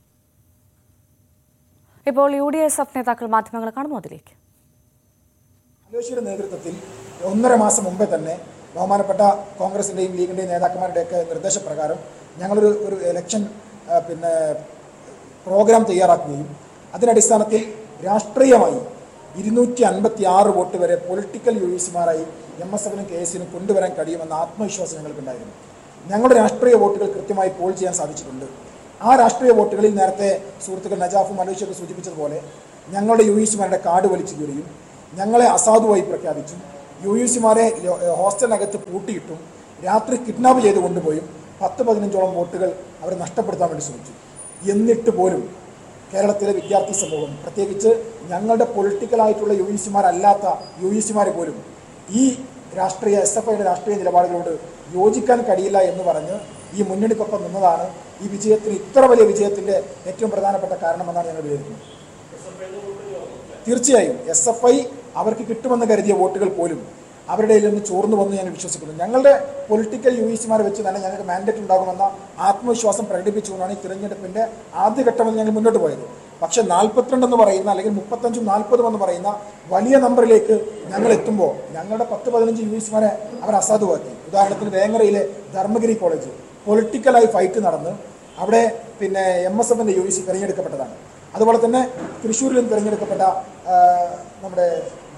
ഇപ്പോൾ യു ഡി എസ് എഫ് നേതാക്കൾ മാധ്യമങ്ങളെ കാണുന്നു അതിലേക്ക് ആലോചിയുടെ നേതൃത്വത്തിൽ ഒന്നര മാസം മുമ്പേ തന്നെ ബഹുമാനപ്പെട്ട കോൺഗ്രസിൻ്റെയും ലീഗിൻ്റെയും നേതാക്കന്മാരുടെയൊക്കെ നിർദ്ദേശപ്രകാരം ഞങ്ങളൊരു ഒരു ഇലക്ഷൻ ആ, പിന്നെ പ്രോഗ്രാം തയ്യാറാക്കുകയും അതിനടിസ്ഥാനത്തിൽ രാഷ്ട്രീയമായി ഇരുന്നൂറ്റി അൻപത്തി ആറ് വോട്ട് വരെ പൊളിറ്റിക്കൽ യു ഇ സിമാരായി എം എസ് എഫിനും കെ എസിനും കൊണ്ടുവരാൻ കഴിയുമെന്ന ആത്മവിശ്വാസം ഞങ്ങൾക്കുണ്ടായിരുന്നു ഞങ്ങളുടെ രാഷ്ട്രീയ വോട്ടുകൾ കൃത്യമായി പോൾ ചെയ്യാൻ സാധിച്ചിട്ടുണ്ട് ആ രാഷ്ട്രീയ വോട്ടുകളിൽ നേരത്തെ സുഹൃത്തുക്കൾ നജാഫും അലോഷിയൊക്കെ സൂചിപ്പിച്ചതുപോലെ ഞങ്ങളുടെ യു ഇ സിമാരുടെ കാർഡ് വലിച്ചു കീറുകയും ഞങ്ങളെ അസാധുവായി പ്രഖ്യാപിച്ചും യു യു സിമാരെ ഹോസ്റ്റലിനകത്ത് പൂട്ടിയിട്ടും രാത്രി കിഡ്നാപ്പ് ചെയ്ത് കൊണ്ടുപോയും പത്ത് പതിനഞ്ചോളം വോട്ടുകൾ അവർ നഷ്ടപ്പെടുത്താൻ വേണ്ടി ശ്രമിച്ചു എന്നിട്ട് പോലും കേരളത്തിലെ വിദ്യാർത്ഥി സമൂഹം പ്രത്യേകിച്ച് ഞങ്ങളുടെ പൊളിറ്റിക്കലായിട്ടുള്ള യു ഇ സിമാരല്ലാത്ത യു ഇ സിമാർ പോലും ഈ രാഷ്ട്രീയ എസ് എഫ് ഐയുടെ രാഷ്ട്രീയ നിലപാടുകളോട് യോജിക്കാൻ കഴിയില്ല എന്ന് പറഞ്ഞ് ഈ മുന്നണിക്കൊപ്പം നിന്നതാണ് ഈ വിജയത്തിന് ഇത്ര വലിയ വിജയത്തിൻ്റെ ഏറ്റവും പ്രധാനപ്പെട്ട കാരണമെന്നാണ് ഞങ്ങൾ വിലയിരുത്തുന്നത് തീർച്ചയായും എസ് എഫ് ഐ അവർക്ക് കിട്ടുമെന്ന് കരുതിയ വോട്ടുകൾ പോലും അവരുടെ കയ്യിൽ നിന്ന് ചോർന്നു വന്ന് ഞാൻ വിശ്വസിക്കുന്നു ഞങ്ങളുടെ പൊളിറ്റിക്കൽ യു ഇ സിമാരെ വെച്ച് തന്നെ ഞങ്ങൾക്ക് മാൻഡേറ്റ് ഉണ്ടാകുമെന്ന ആത്മവിശ്വാസം പ്രകടിപ്പിച്ചുകൊണ്ടാണ് ഈ തിരഞ്ഞെടുപ്പിന്റെ ആദ്യഘട്ടം ഞങ്ങൾ മുന്നോട്ട് പോയത് പക്ഷെ നാൽപ്പത്തിരണ്ട് എന്ന് പറയുന്ന അല്ലെങ്കിൽ മുപ്പത്തഞ്ചും നാൽപ്പതും എന്ന് പറയുന്ന വലിയ നമ്പറിലേക്ക് ഞങ്ങൾ എത്തുമ്പോൾ ഞങ്ങളുടെ പത്ത് പതിനഞ്ച് യു ഇ സിമാരെ അവർ അസാധുവാക്കി ഉദാഹരണത്തിന് വേങ്ങരയിലെ ധർമ്മഗിരി കോളേജ് പൊളിറ്റിക്കലായി ഫൈറ്റ് നടന്ന് അവിടെ പിന്നെ എം എസ് എഫിന്റെ യു ഇ സി തിരഞ്ഞെടുക്കപ്പെട്ടതാണ് അതുപോലെ തന്നെ തൃശ്ശൂരിൽ നിന്ന് തിരഞ്ഞെടുക്കപ്പെട്ട ആ, നമ്മുടെ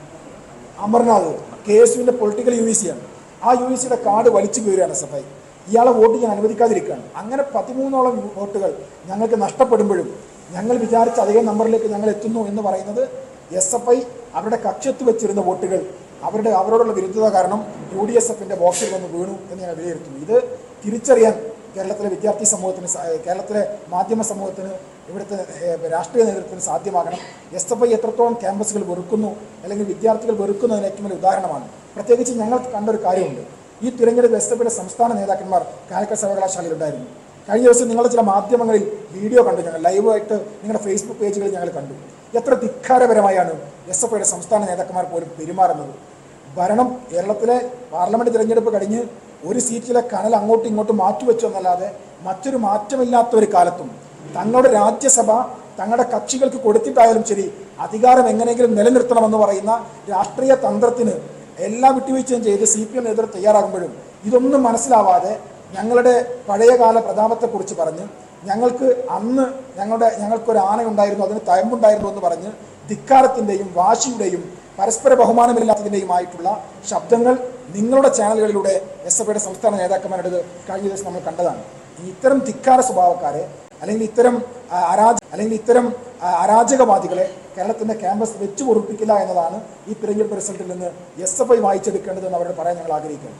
അമർനാഥ് കെ എസ് യുവിൻ്റെ പൊളിറ്റിക്കൽ യു ഇ സി ആണ് ആ യു ഇ സിയുടെ കാർഡ് വലിച്ചു കയറുകയാണ് എസ് എഫ് ഐ ഇയാളെ വോട്ട് ചെയ്യാൻ അനുവദിക്കാതിരിക്കുകയാണ് അങ്ങനെ പതിമൂന്നോളം വോട്ടുകൾ ഞങ്ങൾക്ക് നഷ്ടപ്പെടുമ്പോഴും ഞങ്ങൾ വിചാരിച്ച അതേ നമ്പറിലേക്ക് ഞങ്ങൾ എത്തുന്നു എന്ന് പറയുന്നത് എസ് എഫ് ഐ അവരുടെ കക്ഷത്ത് വെച്ചിരുന്ന വോട്ടുകൾ അവരുടെ അവരോടുള്ള വിരുദ്ധത കാരണം യു ഡി എസ് എഫിൻ്റെ ബോക്സിൽ വന്ന് വീണു എന്ന് ഞാൻ വിലയിരുത്തുന്നു ഇത് തിരിച്ചറിയാൻ കേരളത്തിലെ വിദ്യാർത്ഥി സമൂഹത്തിന് സ- കേരളത്തിലെ മാധ്യമ സമൂഹത്തിന് ഇവിടുത്തെ ഏഹ്, രാഷ്ട്രീയ നേതൃത്വത്തിന് സാധ്യമാകണം എസ് എഫ് ഐ എത്രത്തോളം ക്യാമ്പസുകൾ വെറുക്കുന്നു അല്ലെങ്കിൽ വിദ്യാർത്ഥികൾ വെറുക്കുന്നതിന് ഏറ്റവും വലിയ ഉദാഹരണമാണ് പ്രത്യേകിച്ച് ഞങ്ങൾ കണ്ടൊരു കാര്യമുണ്ട് ഈ തിരഞ്ഞെടുപ്പ് എസ് എഫ് ഐയുടെ സംസ്ഥാന നേതാക്കന്മാർ കാലിക്കറ്റ് സർവകലാശാലയിൽ ഉണ്ടായിരുന്നു കഴിഞ്ഞ ദിവസം നിങ്ങളുടെ ചില മാധ്യമങ്ങളിൽ വീഡിയോ കണ്ടു ഞങ്ങൾ ലൈവായിട്ട് നിങ്ങളുടെ ഫേസ്ബുക്ക് പേജുകളിൽ ഞങ്ങൾ കണ്ടു എത്ര ധിക്കാരപരമായാണ് എസ് എഫ് ഐയുടെ സംസ്ഥാന നേതാക്കന്മാർ പോലും പെരുമാറുന്നത് ഭരണം കേരളത്തിലെ പാർലമെന്റ് തിരഞ്ഞെടുപ്പ് കഴിഞ്ഞ് ഒരു സീറ്റിലെ കനൽ അങ്ങോട്ടും ഇങ്ങോട്ടും മാറ്റിവെച്ചു എന്നല്ലാതെ മറ്റൊരു മാറ്റമില്ലാത്ത ഒരു കാലത്തും തങ്ങളുടെ രാജ്യസഭ തങ്ങളുടെ കക്ഷികൾക്ക് കൊടുത്തിട്ടായാലും ശരി അധികാരം എങ്ങനെയെങ്കിലും നിലനിർത്തണമെന്ന് പറയുന്ന രാഷ്ട്രീയ തന്ത്രത്തിന് എല്ലാ വിട്ടുവീഴ്ചയും ചെയ്ത് സി പി എം നേതൃത്വം തയ്യാറാകുമ്പോഴും ഇതൊന്നും മനസ്സിലാവാതെ ഞങ്ങളുടെ പഴയകാല പ്രതാപത്തെക്കുറിച്ച് പറഞ്ഞ് ഞങ്ങൾക്ക് അന്ന് ഞങ്ങളുടെ ഞങ്ങൾക്കൊരു ആനയുണ്ടായിരുന്നു അതിന് തയമ്പുണ്ടായിരുന്നു എന്ന് പറഞ്ഞ് ധിക്കാരത്തിൻ്റെയും വാശിയുടെയും പരസ്പര ബഹുമാനമില്ലാത്തതിൻ്റെയുമായിട്ടുള്ള ശബ്ദങ്ങൾ നിങ്ങളുടെ ചാനലുകളിലൂടെ എസ് എഫ് ഐയുടെ സംസ്ഥാന നേതാക്കന്മാരുടേത് കഴിഞ്ഞ ദിവസം നമ്മൾ കണ്ടതാണ് ഈ ഇത്തരം ധിക്കാര സ്വഭാവക്കാരെ അല്ലെങ്കിൽ ഇത്തരം ആ, അരാജ അല്ലെങ്കിൽ ഇത്തരം ആ, അരാജകവാദികളെ കേരളത്തിന്റെ ക്യാമ്പസ് വെച്ച് പൊറുപ്പിക്കില്ല എന്നതാണ് ഈ തിരഞ്ഞെടുപ്പ് റിസൾട്ടിൽ നിന്ന് എസ് എഫ് ഐ വായിച്ചെടുക്കേണ്ടതെന്ന് അവരോട് പറയാൻ ഞങ്ങൾ ആഗ്രഹിക്കുന്നു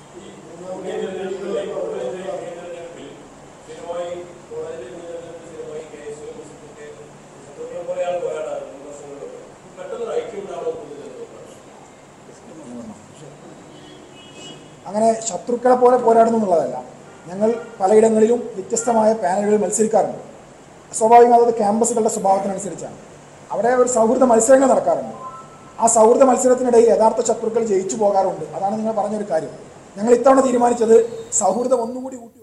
അങ്ങനെ ശത്രുക്കളെ പോലെ പോരാടുന്നു എന്നുള്ളതല്ല ഞങ്ങൾ പലയിടങ്ങളിലും വ്യത്യസ്തമായ പാനലുകളിൽ മത്സരിക്കാറുണ്ട് സ്വാഭാവികമായി അത് ക്യാമ്പസുകളുടെ സ്വഭാവത്തിനനുസരിച്ചാണ് അവിടെ ഒരു സൗഹൃദ മത്സരങ്ങൾ നടക്കാറുണ്ട് ആ സൗഹൃദ മത്സരത്തിനിടയിൽ യഥാർത്ഥ ശത്രുക്കൾ ജയിച്ചു പോകാറുണ്ട് അതാണ് നിങ്ങൾ പറഞ്ഞൊരു കാര്യം ഞങ്ങൾ ഇത്തവണ തീരുമാനിച്ചത് സൗഹൃദം ഒന്നുകൂടി ഊട്ടി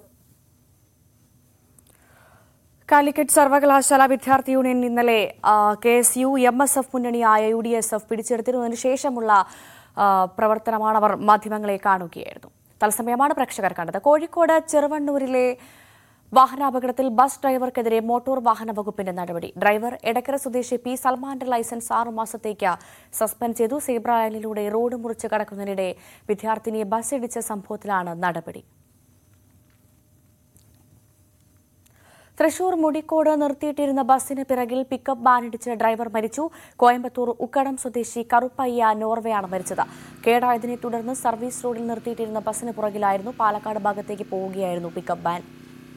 കാലിക്കറ്റ് സർവകലാശാല വിദ്യാർത്ഥി യൂണിയൻ ഇന്നലെ K S U M S F മുന്നണിയായ യു ഡി എസ് എഫ് പിടിച്ചെടുത്തിരുന്നതിന് ശേഷമുള്ള ആ, പ്രവർത്തനമാണ് അവർ മാധ്യമങ്ങളെ കാണുകയായിരുന്നു തത്സമയമാണ് പ്രേക്ഷകർ കണ്ടത് കോഴിക്കോട് ചെറുവണ്ണൂരിലെ വാഹനാപകടത്തിൽ ബസ് ഡ്രൈവർക്കെതിരെ മോട്ടോർ വാഹന വകുപ്പിന്റെ നടപടി ഡ്രൈവർ എടക്കര സ്വദേശി പി സൽമാന്റെ ലൈസൻസ് ആറു മാസത്തേക്ക് സസ്പെൻഡ് ചെയ്തു സീബ്ര ലൈനിലൂടെ റോഡ് മുറിച്ച് കടക്കുന്നതിനിടെ വിദ്യാർത്ഥിനിയെ ബസ് ഇടിച്ച സംഭവത്തിലാണ് നടപടി തൃശൂർ മുടിക്കോട് നിർത്തിയിട്ടിരുന്ന ബസിന് പിറകിൽ പിക്കപ്പ് വാനിടിച്ച് ഡ്രൈവർ മരിച്ചു കോയമ്പത്തൂർ ഉക്കടം സ്വദേശി കറുപ്പയ്യ നോർവെയാണ് മരിച്ചത് കേടായതിനെ തുടർന്ന് സർവീസ് റോഡിൽ നിർത്തിയിട്ടിരുന്ന ബസിന് പുറകിലായിരുന്നു പാലക്കാട് ഭാഗത്തേക്ക് പോവുകയായിരുന്നു പിക്കപ്പ് വാൻ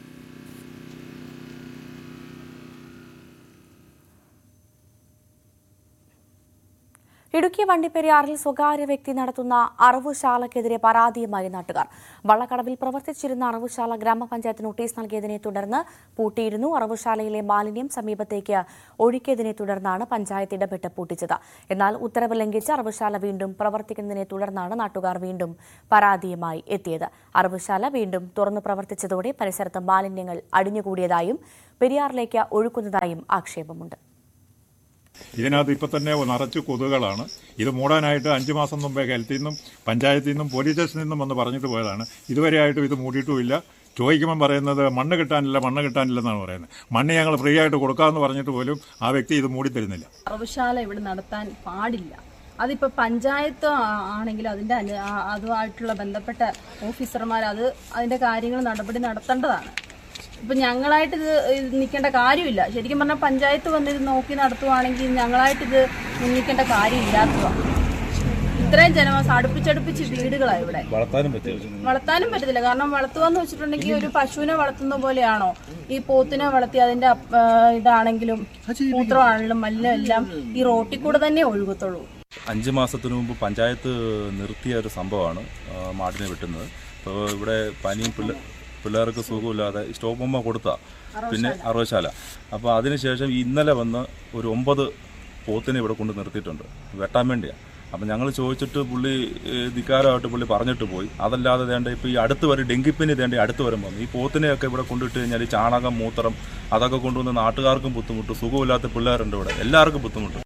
ഇടുക്കി വണ്ടിപ്പെരിയാറിൽ സ്വകാര്യ വ്യക്തി നടത്തുന്ന അറവുശാലയ്ക്കെതിരെ പരാതിയുമായി നാട്ടുകാർ വള്ളക്കടവിൽ പ്രവർത്തിച്ചിരുന്ന അറവുശാല ഗ്രാമപഞ്ചായത്ത് നോട്ടീസ് നൽകിയതിനെ തുടർന്ന് പൂട്ടിയിരുന്നു അറവുശാലയിലെ മാലിന്യം സമീപത്തേക്ക് ഒഴുക്കിയതിനെ തുടർന്നാണ് പഞ്ചായത്ത് ഇടപെട്ട് പൂട്ടിച്ചത് എന്നാൽ ഉത്തരവ് ലംഘിച്ച് അറവുശാല വീണ്ടും പ്രവർത്തിക്കുന്നതിനെ തുടർന്നാണ് നാട്ടുകാർ വീണ്ടും പരാതിയുമായി എത്തിയത് അറവുശാല വീണ്ടും തുറന്നു പ്രവർത്തിച്ചതോടെ പരിസരത്ത് മാലിന്യങ്ങൾ അടിഞ്ഞുകൂടിയതായും പെരിയാറിലേക്ക് ഒഴുക്കുന്നതായും ആക്ഷേപമുണ്ട് ഇതിനകത്ത് ഇപ്പം തന്നെ നിറച്ച് കൊതുകുകളാണ് ഇത് മൂടാനായിട്ട് അഞ്ച് മാസം മുമ്പേ ഹെൽത്തിൽ നിന്നും പഞ്ചായത്തിൽ നിന്നും പോലീസ് സ്റ്റേഷനിൽ നിന്നും വന്ന് പറഞ്ഞിട്ട് പോയതാണ് ഇതുവരെയായിട്ടും ഇത് മൂടിയിട്ടുമില്ല ചോദിക്കുമ്പം പറയുന്നത് മണ്ണ് കിട്ടാനില്ല മണ്ണ് കിട്ടാനില്ലെന്നാണ് പറയുന്നത് മണ്ണ് ഞങ്ങൾ ഫ്രീ ആയിട്ട് കൊടുക്കാമെന്ന് പറഞ്ഞിട്ട് പോലും ആ വ്യക്തി ഇത് മൂടിത്തരുന്നില്ല അറവുശാല ഇവിടെ നടത്താൻ പാടില്ല അതിപ്പോൾ പഞ്ചായത്ത് ആ- ആണെങ്കിലും അതിൻ്റെ അനു- ആ- അതുമായിട്ടുള്ള ബന്ധപ്പെട്ട ഓഫീസർമാർ അത് അതിൻ്റെ കാര്യങ്ങൾ നടപടി നടത്തേണ്ടതാണ് ഇപ്പം ഞങ്ങളായിട്ട് ഇത് ഇത് നിൽക്കേണ്ട കാര്യമില്ല ശരിക്കും പറഞ്ഞാൽ പഞ്ചായത്ത് വന്ന് ഇത് നോക്കി നടത്തുവാണെങ്കിൽ ഞങ്ങളായിട്ടിത് നിൽക്കേണ്ട കാര്യമില്ലാത്തതാണ് ഇത്രയും ജനവാസം അടുപ്പിച്ചടുപ്പിച്ച് വീടുകളാണ് ഇവിടെ വളർത്താനും പറ്റില്ല വളർത്താനും പറ്റത്തില്ല കാരണം വളർത്തുകയെന്ന് വെച്ചിട്ടുണ്ടെങ്കിൽ ഒരു പശുവിനെ വളർത്തുന്ന പോലെയാണോ ഈ പോത്തിനെ വളർത്തി അതിന്റെ അപ്പ- ആ, ഇതാണെങ്കിലും മൂത്രമാണെങ്കിലും മല്ലും എല്ലാം ഈ റോട്ടിൽ കൂടെ തന്നെ ഒഴുകത്തുള്ളൂ അഞ്ച് മാസത്തിനു മുമ്പ് പഞ്ചായത്ത് നിർത്തിയ ഒരു സംഭവമാണ് ആ, മാടിനെ വെട്ടുന്നത് അപ്പോൾ ഇവിടെ പനിയും പിള്ള പിള്ളേർക്ക് സുഖമില്ലാതെ സ്റ്റോപ്പ് ബൊമ്മ കൊടുത്ത പിന്നെ അറുപശാല അപ്പോൾ അതിനുശേഷം ഇന്നലെ വന്ന് ഒരു ഒമ്പത് പോത്തിനെ ഇവിടെ കൊണ്ട് നിർത്തിയിട്ടുണ്ട് വെട്ടാൻ വേണ്ടിയാണ് അപ്പം ഞങ്ങൾ ചോദിച്ചിട്ട് പുള്ളി ഏഹ്, ധിക്കാരമായിട്ട് പുള്ളി പറഞ്ഞിട്ട് പോയി അതല്ലാതെ വേണ്ട ഇപ്പോൾ ഈ അടുത്ത് വരെ ഡെങ്കിപ്പനി വേണ്ടി അടുത്ത് വരും വന്നു ഈ പോത്തിനെയൊക്കെ ഇവിടെ കൊണ്ടിട്ട് കഴിഞ്ഞാൽ ഈ ചാണകം മൂത്രം അതൊക്കെ കൊണ്ടുവന്ന് നാട്ടുകാർക്കും ബുദ്ധിമുട്ട് സുഖമില്ലാത്ത പിള്ളേരുണ്ട് ഇവിടെ എല്ലാവർക്കും ബുദ്ധിമുട്ട്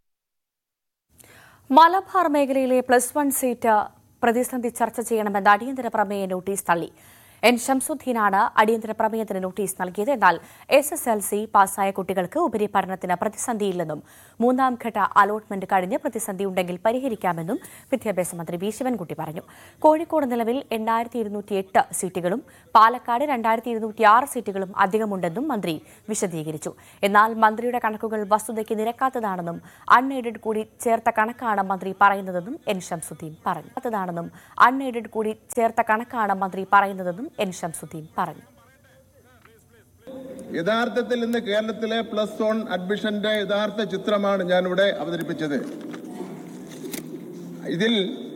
മലബാർ മേഖലയിലെ പ്ലസ് വൺ സീറ്റ് പ്രതിസന്ധി ചർച്ച ചെയ്യണമെന്ന അടിയന്തര പ്രമേയ നോട്ടീസ് തള്ളി എൻ ഷംസുദ്ദീനാണ് അടിയന്തര പ്രമേയത്തിന് നോട്ടീസ് നൽകിയത് എന്നാൽ എസ് എസ് എൽ സി പാസ്സായ കുട്ടികൾക്ക് ഉപരിപഠനത്തിന് പ്രതിസന്ധിയില്ലെന്നും മൂന്നാം ഘട്ട അലോട്ട്മെന്റ് കഴിഞ്ഞ് പ്രതിസന്ധി ഉണ്ടെങ്കിൽ പരിഹരിക്കാമെന്നും വിദ്യാഭ്യാസ മന്ത്രി വി ശിവൻകുട്ടി പറഞ്ഞു കോഴിക്കോട് നിലവിൽ എണ്ണായിരത്തി ഇരുന്നൂറ്റി എട്ട് സീറ്റുകളും പാലക്കാട് രണ്ടായിരത്തി ഇരുന്നൂറ്റി ആറ് സീറ്റുകളും അധികമുണ്ടെന്നും മന്ത്രി വിശദീകരിച്ചു എന്നാൽ മന്ത്രിയുടെ കണക്കുകൾ വസ്തുതയ്ക്ക് നിരക്കാത്തതാണെന്നും അൺഎയ്ഡഡ് കൂടി ചേർത്ത കണക്കാണ് മന്ത്രി പറയുന്നതെന്നും എൻ ഷംസുദ്ദീൻ പറഞ്ഞു ാണെന്നും അൺഎയ്ഡഡ് കൂടി ചേർത്ത കണക്കാണ് മന്ത്രി പറയുന്നതെന്നും എൻ ഷംസുദ്ദീൻ പറഞ്ഞു യഥാർത്ഥത്തിൽ ഇന്ന് കേരളത്തിലെ പ്ലസ് വൺ അഡ്മിഷന്റെ യഥാർത്ഥ ചിത്രമാണ് ഞാനിവിടെ അവതരിപ്പിച്ചത് ഇതിൽ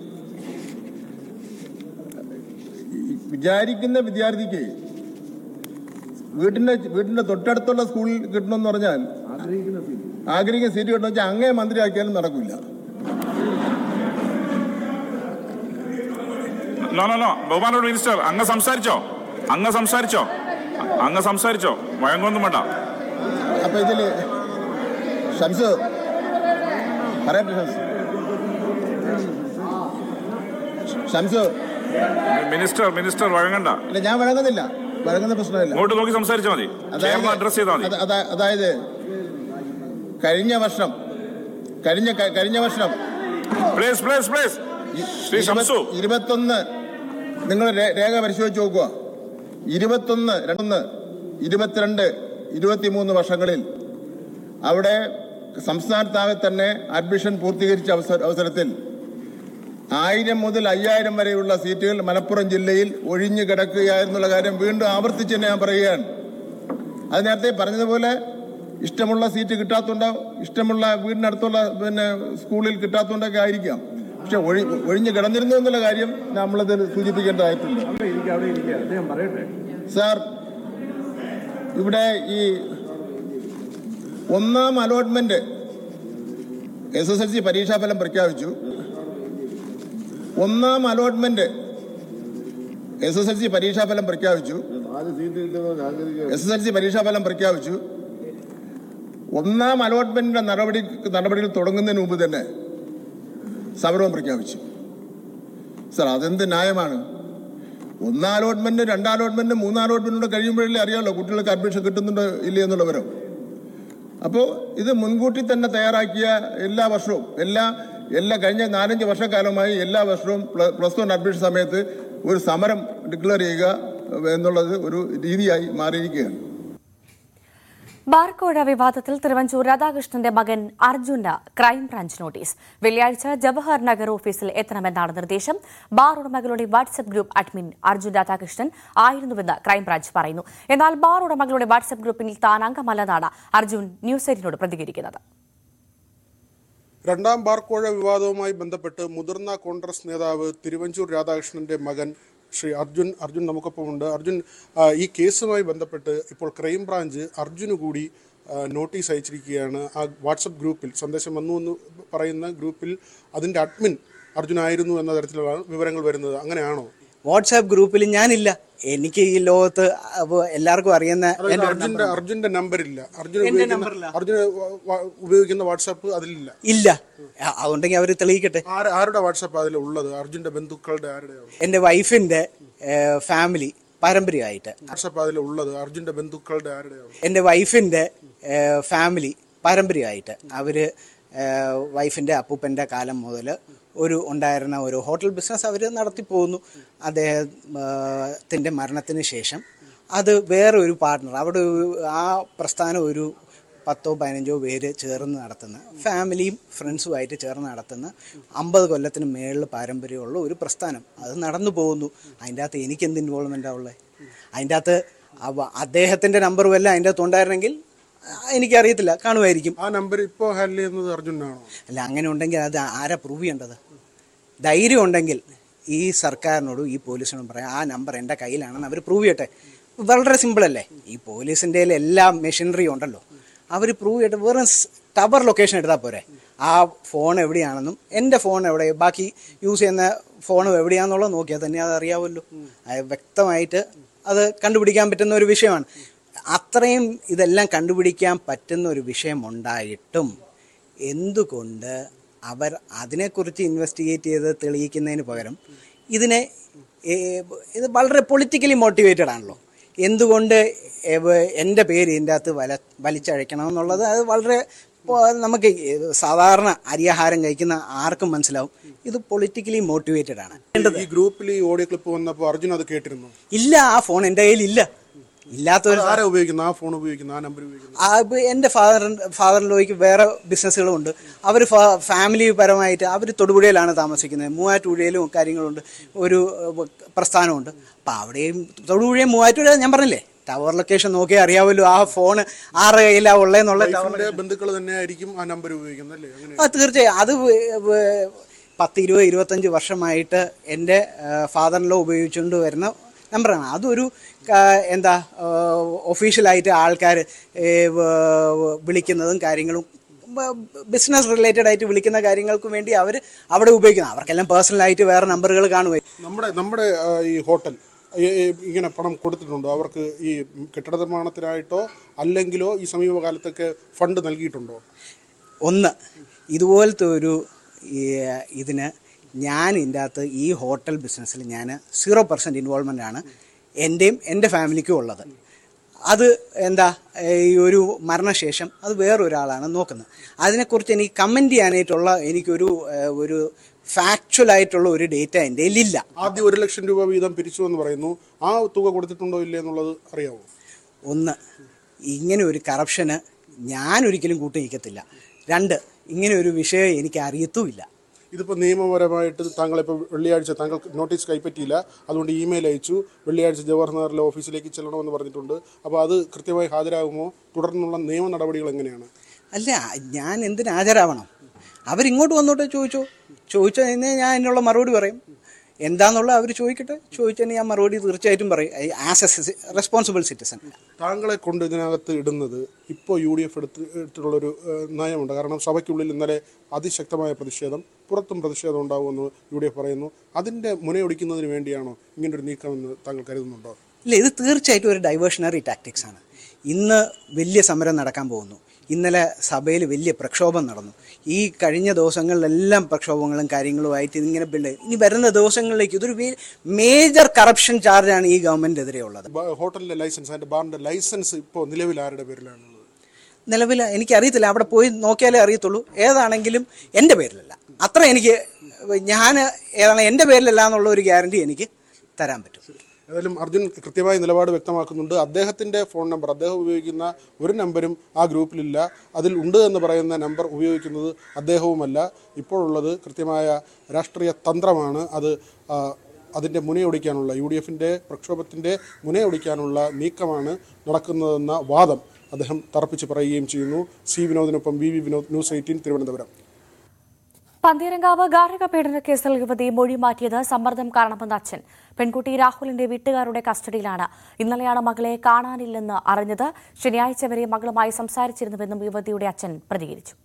വിചാരിക്കുന്ന വിദ്യാർത്ഥിക്ക് വീട്ടിന്റെ വീട്ടിന്റെ തൊട്ടടുത്തുള്ള സ്കൂളിൽ കിട്ടണമെന്ന് പറഞ്ഞാൽ ആഗ്രഹിക്കുന്ന സീറ്റ് കിട്ടണമെന്ന് വെച്ചാൽ അങ്ങേ മന്ത്രിയാക്കിയാലും നടക്കില്ല നോ നോ നോ ബഹുമാനോട് മിനിസ്റ്റർ അങ്ങ് സംസാരിച്ചോ അങ്ങ് സംസാരിച്ചോ അങ്ങ് സംസാരിച്ചോ വഴങ്ങൊന്നും വേണ്ട അപ്പൊ ഇതില് ഷംസ് പറയട്ടെ ഷംസ് ഷംസ് മിനിസ്റ്റർ മിനിസ്റ്റർ വഴങ്ങണ്ട ഇല്ല ഞാൻ വഴങ്ങുന്നില്ല വഴങ്ങുന്ന പ്രശ്നമില്ല ഇങ്ങോട്ട് നോക്കി സംസാരിച്ചാൽ മതി ചെയർമാൻ അഡ്രസ് ചെയ്താൽ മതി അത് അതാ- അതായത് കഴിഞ്ഞ വർഷം കഴിഞ്ഞ ക- കഴിഞ്ഞ വർഷം please please please Shri Shamsu ഇരുപത്തൊന്ന് നിങ്ങൾ രേ- രേഖ പരിശോധിച്ച് നോക്കുക ഇരുപത്തൊന്ന് രണ്ടൊന്ന് ഇരുപത്തിരണ്ട് ഇരുപത്തിമൂന്ന് വർഷങ്ങളിൽ അവിടെ സംസ്ഥാനത്താകെ തന്നെ അഡ്മിഷൻ പൂർത്തീകരിച്ച അവസര അവസരത്തിൽ ആയിരം മുതൽ അയ്യായിരം വരെയുള്ള സീറ്റുകൾ മലപ്പുറം ജില്ലയിൽ ഒഴിഞ്ഞു കിടക്കുകയായിരുന്നുള്ള കാര്യം വീണ്ടും ആവർത്തിച്ച് തന്നെ ഞാൻ പറയുകയാണ് അത് നേരത്തെ പറഞ്ഞതുപോലെ ഇഷ്ടമുള്ള സീറ്റ് കിട്ടാത്തതുണ്ടോ ഇഷ്ടമുള്ള വീടിനടുത്തുള്ള പിന്നെ സ്കൂളിൽ കിട്ടാത്തതുകൊണ്ടൊക്കെ ആയിരിക്കാം പക്ഷെ ഒഴി ഒഴിഞ്ഞു കിടന്നിരുന്നു എന്നുള്ള കാര്യം നമ്മളത് സൂചിപ്പിക്കേണ്ടതായിട്ടുണ്ട് സാർ ഇവിടെ ഈ ഒന്നാം allotment S S L C പരീക്ഷാഫലം പ്രഖ്യാപിച്ചു ഒന്നാം allotment S S L C പരീക്ഷാഫലം പ്രഖ്യാപിച്ചു എസ് എസ് എൽ സി പരീക്ഷാഫലം പ്രഖ്യാപിച്ചു ഒന്നാം അലോട്ട്മെന്റിന്റെ നടപടി നടപടികൾ തുടങ്ങുന്നതിന് മുമ്പ് തന്നെ സമരവും പ്രഖ്യാപിച്ചു സാർ അതെന്ത് ന്യായമാണ് ഒന്നാം അലോട്ട്മെന്റ് രണ്ടാം അലോട്ട്മെന്റ് മൂന്നാം അലോട്ട്മെന്റിലൂടെ കഴിയുമ്പോഴല്ലേ അറിയാമല്ലോ കുട്ടികൾക്ക് അഡ്മിഷൻ കിട്ടുന്നുണ്ടോ ഇല്ലേ എന്നുള്ള വിവരം അപ്പോൾ ഇത് മുൻകൂട്ടി തന്നെ തയ്യാറാക്കിയ എല്ലാ വർഷവും എല്ലാ എല്ലാ കഴിഞ്ഞ നാലഞ്ച് വർഷക്കാലമായി എല്ലാ വർഷവും പ്ല- പ്ലസ് വൺ അഡ്മിഷൻ സമയത്ത് ഒരു സമരം ഡിക്ലെയർ ചെയ്യുക എന്നുള്ളത് ഒരു രീതിയായി മാറിയിരിക്കുകയാണ് ബാർക്കോഴ വിവാദത്തിൽ തിരുവഞ്ചൂർ രാധാകൃഷ്ണന്റെ മകൻ അർജുന് ക്രൈംബ്രാഞ്ച് നോട്ടീസ് വെള്ളിയാഴ്ച ജവഹർ നഗർ ഓഫീസിൽ എത്തണമെന്നാണ് നിർദ്ദേശം ബാർ ഉടമകളുടെ WhatsApp group admin Arjun Radhakrishnan ആയിരുന്നുവെന്ന് ക്രൈംബ്രാഞ്ച് പറയുന്നു എന്നാൽ ബാർ ഉടമകളുടെ വാട്സ്ആപ്പ് ഗ്രൂപ്പിൽ താൻ അംഗമല്ലെന്നാണ് അർജുൻ ന്യൂസ് എയ്റ്റിനോട് പ്രതികരിക്കുന്നത് രണ്ടാം ബാർക്കോഴ വിവാദവുമായി ബന്ധപ്പെട്ട് മുതിർന്ന കോൺഗ്രസ് നേതാവ് തിരുവഞ്ചൂർ രാധാകൃഷ്ണന്റെ മകൻ ശ്രീ അർജുൻ അർജുൻ നമുക്കൊപ്പമുണ്ട് അർജുൻ ആ, ഈ കേസുമായി ബന്ധപ്പെട്ട് ഇപ്പോൾ ക്രൈംബ്രാഞ്ച് അർജുന് കൂടി ആ, നോട്ടീസ് അയച്ചിരിക്കുകയാണ് ആ വാട്സപ്പ് ഗ്രൂപ്പിൽ സന്ദേശം വന്നു എന്ന് പറയുന്ന ഗ്രൂപ്പിൽ അതിൻ്റെ അഡ്മിൻ അർജുനായിരുന്നു എന്ന തരത്തിലുള്ള വിവരങ്ങൾ വരുന്നത് അങ്ങനെയാണോ വാട്സാപ്പ് ഗ്രൂപ്പിൽ ഞാനില്ല എനിക്ക് ഈ ലോകത്ത് അപ്പൊ എല്ലാവർക്കും അറിയുന്ന അതായത് എൻ്റെ ഒരു അർജുന്റെ number അർജുന്റെ നമ്പർ ഇല്ല അർജുൻ എൻ്റെ ഉപയോഗിക്കുന്ന നമ്പറില്ല. അർജുൻ ഉപയോഗിക്കുന്ന വാട്സാപ്പ് അതിലില്ല ഇല്ല അ- അതുണ്ടെങ്കിൽ അവർ തെളിയിക്കട്ടെ ആര് ആരുടെ വാട്സാപ്പ് അതിൽ ഉള്ളത് അർജുന്റെ ബന്ധുക്കളുടെ ആരുടെയാണ് എൻ്റെ വൈഫിൻ്റെ ഫാമിലി പാരമ്പര്യമായിട്ട് വാട്സാപ്പ് അതിൽ ഉള്ളത് അർജുന്റെ ബന്ധുക്കളുടെ ആരുടെയാണ് എൻ്റെ വൈഫിൻ്റെ ഫാമിലി പാരമ്പര്യമായിട്ട് അവർ വൈഫിൻ്റെ അപ്പൂപ്പൻ്റെ കാലം മുതൽ ഒരു ഉണ്ടായിരുന്ന ഒരു ഹോട്ടൽ ബിസിനസ് അവർ നടത്തി പോകുന്നു അദ്ദേഹത്തിൻ്റെ മരണത്തിന് ശേഷം അത് വേറെ ഒരു പാർട്ട്ണർ അവിടെ ഒരു- ആ പ്രസ്ഥാനം ഒരു പത്തോ പതിനഞ്ചോ പേര് ചേർന്ന് നടത്തുന്ന ഫാമിലിയും ഫ്രണ്ട്സുമായിട്ട് ചേർന്ന് നടത്തുന്ന അമ്പത് കൊല്ലത്തിന് മേളിൽ പാരമ്പര്യമുള്ള ഒരു പ്രസ്ഥാനം അത് നടന്നു പോകുന്നു അതിൻ്റെ അകത്ത് എനിക്ക് എന്ത് ഇൻവോൾവ്മെൻ്റാണ് ഉള്ളത് അതിൻ്റെ അകത്ത് അവ- അദ്ദേഹത്തിൻ്റെ നമ്പർ വല്ല അതിൻ്റെ അകത്ത് ഉണ്ടായിരുന്നെങ്കിൽ ആ, എനിക്കറിയത്തില്ല കാണുമായിരിക്കും ആ നമ്പർ ഇപ്പോൾ ഹാൻഡിൽ ചെയ്യുന്നത് അർജുനാണോ അല്ല അങ്ങനെ ഉണ്ടെങ്കിൽ അത് ആരാ പ്രൂവ് ചെയ്യേണ്ടത് ധൈര്യം ഉണ്ടെങ്കിൽ ഈ സർക്കാരിനോടും ഈ പോലീസിനോടും പറയാം ആ നമ്പർ എൻ്റെ കയ്യിലാണെന്ന് അവർ പ്രൂവ് ചെയ്യട്ടെ വളരെ സിമ്പിളല്ലേ ഈ പോലീസിൻ്റെ എല്ലാ മെഷീനറിയും ഉണ്ടല്ലോ അവർ പ്രൂവ് ചെയ്യട്ടെ വെറും ടവർ ലൊക്കേഷൻ എടുത്താൽ പോരെ ആ ഫോൺ എവിടെയാണെന്നും എൻ്റെ ഫോൺ എവിടെ ബാക്കി യൂസ് ചെയ്യുന്ന ഫോൺ എവിടെയാണെന്നുള്ളത് നോക്കിയാൽ തന്നെ അത് അറിയാമല്ലോ അത് വ്യക്തമായിട്ട് അത് കണ്ടുപിടിക്കാൻ പറ്റുന്ന ഒരു വിഷയമാണ് അത്രയും ഇതെല്ലാം കണ്ടുപിടിക്കാൻ പറ്റുന്ന ഒരു വിഷയം ഉണ്ടായിട്ടും എന്തുകൊണ്ട് അവർ അതിനെക്കുറിച്ച് ഇൻവെസ്റ്റിഗേറ്റ് ചെയ്ത് തെളിയിക്കുന്നതിന് പകരം ഇതിനെ ഏ, ഇത് വളരെ പൊളിറ്റിക്കലി മോട്ടിവേറ്റഡ് ആണല്ലോ എന്തുകൊണ്ട് എവ- എൻ്റെ പേര് ഇതിൻ്റെ അകത്ത് വല വലിച്ചഴക്കണം എന്നുള്ളത് അത് വളരെ ഇപ്പോൾ നമുക്ക് സാധാരണ അരിയാഹാരം കഴിക്കുന്ന ആർക്കും മനസ്സിലാവും ഇത് പൊളിറ്റിക്കലി മോട്ടിവേറ്റഡ് ആണ് ഈ ഗ്രൂപ്പിൽ ഈ ഓഡിയോ ക്ലിപ്പ് വന്നപ്പോൾ അർജുൻ അത് കേട്ടിരുന്നു ഇല്ല ആ ഫോൺ എൻ്റെ കയ്യിൽ ഇല്ല ഇല്ലാത്തൊരു ആരാ ഉപയോഗിക്കുന്ന ആ ഫോൺ ഉപയോഗിക്കുന്ന ആ നമ്പർ ഉപയോഗിക്കുന്ന ആ, ഇപ്പൊ എൻ്റെ ഫാദർ ഫാദറിലോയ്ക്ക് വേറെ ബിസിനസ്സുകളുണ്ട് അവർ ഫാമിലി പരമായിട്ട് അവർ തൊടുപുഴയിലാണ് താമസിക്കുന്നത് മൂവാറ്റുപുഴയിലും കാര്യങ്ങളുണ്ട് ഒരു ഏഹ്, പ്രസ്ഥാനമുണ്ട് അപ്പം അവിടെയും തൊടുപുഴയും മൂവാറ്റുപുഴ ഞാൻ പറഞ്ഞില്ലേ ടവർ ലൊക്കേഷൻ നോക്കിയാൽ അറിയാമല്ലോ ആ ഫോൺ ആരുടെ കയ്യിലാണ് ഉള്ളതെന്നുള്ള ടവർ വൈഫിന്റെ ബന്ധുക്കൾ തന്നെയായിരിക്കും ആ നമ്പർ ഉപയോഗിക്കുന്നത് അല്ലേ അങ്ങനെ ആ തീർച്ചയായും അത് വേ- വേ- പത്ത് ഇരുപത് ഇരുപത്തഞ്ച് വർഷമായിട്ട് എൻ്റെ ഫാദറിലോ ഉപയോഗിച്ചുകൊണ്ട് വരുന്ന നമ്പറാണ് അതൊരു ആ, എന്താ ഒഫീഷ്യലായിട്ട് ആൾക്കാർ വിളിക്കുന്നതും കാര്യങ്ങളും ബിസിനസ് റിലേറ്റഡ് ആയിട്ട് വിളിക്കുന്ന കാര്യങ്ങൾക്ക് വേണ്ടി അവർ അവിടെ ഉപയോഗിക്കുന്നത് അവർക്കെല്ലാം പേഴ്സണലായിട്ട് വേറെ നമ്പറുകൾ കാണുമായിരിക്കും നമ്മുടെ നമ്മുടെ ആ, ഈ ഹോട്ടൽ ഈ- ഈ ഇങ്ങനെ പണം കൊടുത്തിട്ടുണ്ടോ അവർക്ക് ഈ കെട്ടിട നിർമ്മാണത്തിനായിട്ടോ അല്ലെങ്കിലോ ഈ സമീപകാലത്തൊക്കെ ഫണ്ട് നൽകിയിട്ടുണ്ടോ ഒന്ന് ഇതുപോലത്തെ ഒരു ഈ, ഇതിന് ഞാൻ ഇതിൻ്റെ അകത്ത് ഈ ഹോട്ടൽ ബിസിനസ്സിൽ ഞാൻ സീറോ പെർസെൻറ്റ് ഇൻവോൾവ്മെൻ്റ് ആണ് എൻ്റെയും എൻ്റെ ഫാമിലിക്കും ഉള്ളത് അത് എന്താ ഈ ഒരു മരണശേഷം അത് വേറൊരാളാണ് നോക്കുന്നത് അതിനെക്കുറിച്ച് എനിക്ക് കമൻറ്റ് ചെയ്യാനായിട്ടുള്ള എനിക്കൊരു ഏഹ്, ഒരു ഫാക്ച്വൽ ആയിട്ടുള്ള ഒരു ഡേറ്റ എൻ്റെ കയ്യിലില്ല ആദ്യം ഒരു ലക്ഷം രൂപ വീതം പിരിച്ചു എന്ന് പറയുന്നു ആ തുക കൊടുത്തിട്ടുണ്ടോ ഇല്ലേ എന്നുള്ളത് അറിയാമോ ഒന്ന് ഇങ്ങനെ ഒരു കറപ്ഷന് ഞാൻ ഒരിക്കലും കൂട്ടി നിൽക്കത്തില്ല രണ്ട് ഇങ്ങനെ ഒരു വിഷയം എനിക്ക് അറിയത്തുമില്ല ഇതിപ്പോൾ നിയമപരമായിട്ട് താങ്കളിപ്പോൾ വെള്ളിയാഴ്ച താങ്കൾ നോട്ടീസ് കൈപ്പറ്റിയില്ല അതുകൊണ്ട് ഇമെയിൽ അയച്ചു വെള്ളിയാഴ്ച ജവഹർലാലിലെ ഓഫീസിലേക്ക് ചെല്ലണമെന്ന് പറഞ്ഞിട്ടുണ്ട് അപ്പോൾ അത് കൃത്യമായി ഹാജരാകുമോ തുടർന്നുള്ള നിയമ നടപടികൾ എങ്ങനെയാണ് അല്ല ഞാൻ എന്തിന് ഹാജരാവണം അവരിങ്ങോട്ട് വന്നോട്ടെ ചോദിച്ചോ ചോദിച്ചാൽ തന്നെ ഞാൻ അതിനുള്ള മറുപടി പറയും എന്താന്നുള്ള അവർ ചോദിക്കട്ടെ ചോദിച്ചാൽ ഞാൻ മറുപടി തീർച്ചയായിട്ടും പറയും ആസ് എ റെസ്പോൺസിബിൾ സിറ്റിസൺ താങ്കളെ കൊണ്ട് ഇതിനകത്ത് ഇടുന്നത് ഇപ്പോൾ യു ഡി എഫ് എടുത്ത് എടുത്തിട്ടുള്ളൊരു ഏഹ്, നയമുണ്ട് കാരണം സഭയ്ക്കുള്ളിൽ ഇന്നലെ അതിശക്തമായ പ്രതിഷേധം പുറത്തും പ്രതിഷേധം ഉണ്ടാകുമെന്ന് യു ഡി എഫ് പറയുന്നു അതിൻ്റെ മുനയൊടിക്കുന്നതിന് വേണ്ടിയാണോ ഇങ്ങനൊരു നീക്കമെന്ന് താങ്കൾ കരുതുന്നുണ്ടോ ഇല്ല ഇത് തീർച്ചയായിട്ടും ഒരു ഡൈവേഷണറി ടാക്ടിക്സ് ആണ് ഇന്ന് വലിയ സമരം നടക്കാൻ പോകുന്നു ഇന്നലെ സഭയിൽ വലിയ പ്രക്ഷോഭം നടന്നു ഈ കഴിഞ്ഞ ദിവസങ്ങളിലെല്ലാം പ്രക്ഷോഭങ്ങളും കാര്യങ്ങളുമായിട്ട് ഇങ്ങനെ ബിൽഡ് ഇനി വരുന്ന ദിവസങ്ങളിലേക്ക് ഇതൊരു മേജർ കറപ്ഷൻ ചാർജാണ് ഈ ഗവൺമെൻറ്റിനെതിരെ ഉള്ളത് ബ- ഹോട്ടലിൻ്റെ ലൈസൻസ് അതിൻ്റെ ബാറിൻ്റെ ലൈസൻസ് ഇപ്പോൾ നിലവിൽ ആരുടെ പേരിലാണുള്ളത് നിലവിൽ എനിക്കറിയത്തില്ല അവിടെ പോയി നോക്കിയാലേ അറിയത്തുള്ളൂ ഏതാണെങ്കിലും എൻ്റെ പേരിലല്ല അത്ര എനിക്ക് ഞാൻ ഏതാണ് എൻ്റെ പേരിലല്ല എന്നുള്ള ഒരു ഗ്യാരണ്ടി എനിക്ക് തരാൻ പറ്റും ഏതായാലും അർജുൻ കൃത്യമായ നിലപാട് വ്യക്തമാക്കുന്നുണ്ട് അദ്ദേഹത്തിൻ്റെ ഫോൺ നമ്പർ അദ്ദേഹം ഉപയോഗിക്കുന്ന ഒരു നമ്പരും ആ ഗ്രൂപ്പിലില്ല അതിൽ ഉണ്ട് എന്ന് പറയുന്ന നമ്പർ ഉപയോഗിക്കുന്നത് അദ്ദേഹവുമല്ല ഇപ്പോഴുള്ളത് കൃത്യമായ രാഷ്ട്രീയ തന്ത്രമാണ് അത് ആ, അതിൻ്റെ മുനയൊടിക്കാനുള്ള യു ഡി എഫിൻ്റെ പ്രക്ഷോഭത്തിൻ്റെ മുനയൊടിക്കാനുള്ള നീക്കമാണ് നടക്കുന്നതെന്ന വാദം അദ്ദേഹം തറപ്പിച്ച് പറയുകയും ചെയ്യുന്നു സി വിനോദിനൊപ്പം V V Vinod news eighteen Thiruvananthapuram Pantheerankavu ഗാർഹിക പീഡന കേസിൽ യുവതി മൊഴി മാറ്റിയത് സമ്മർദ്ദം കാരണമെന്ന് അച്ഛൻ പെൺകുട്ടി രാഹുലിന്റെ വീട്ടുകാരുടെ കസ്റ്റഡിയിലാണ് ഇന്നലെയാണ് മകളെ കാണാനില്ലെന്ന് അറിഞ്ഞത് ശനിയാഴ്ച വരെ മകളുമായി സംസാരിച്ചിരുന്നുവെന്നും യുവതിയുടെ അച്ഛൻ പ്രതികരിച്ചു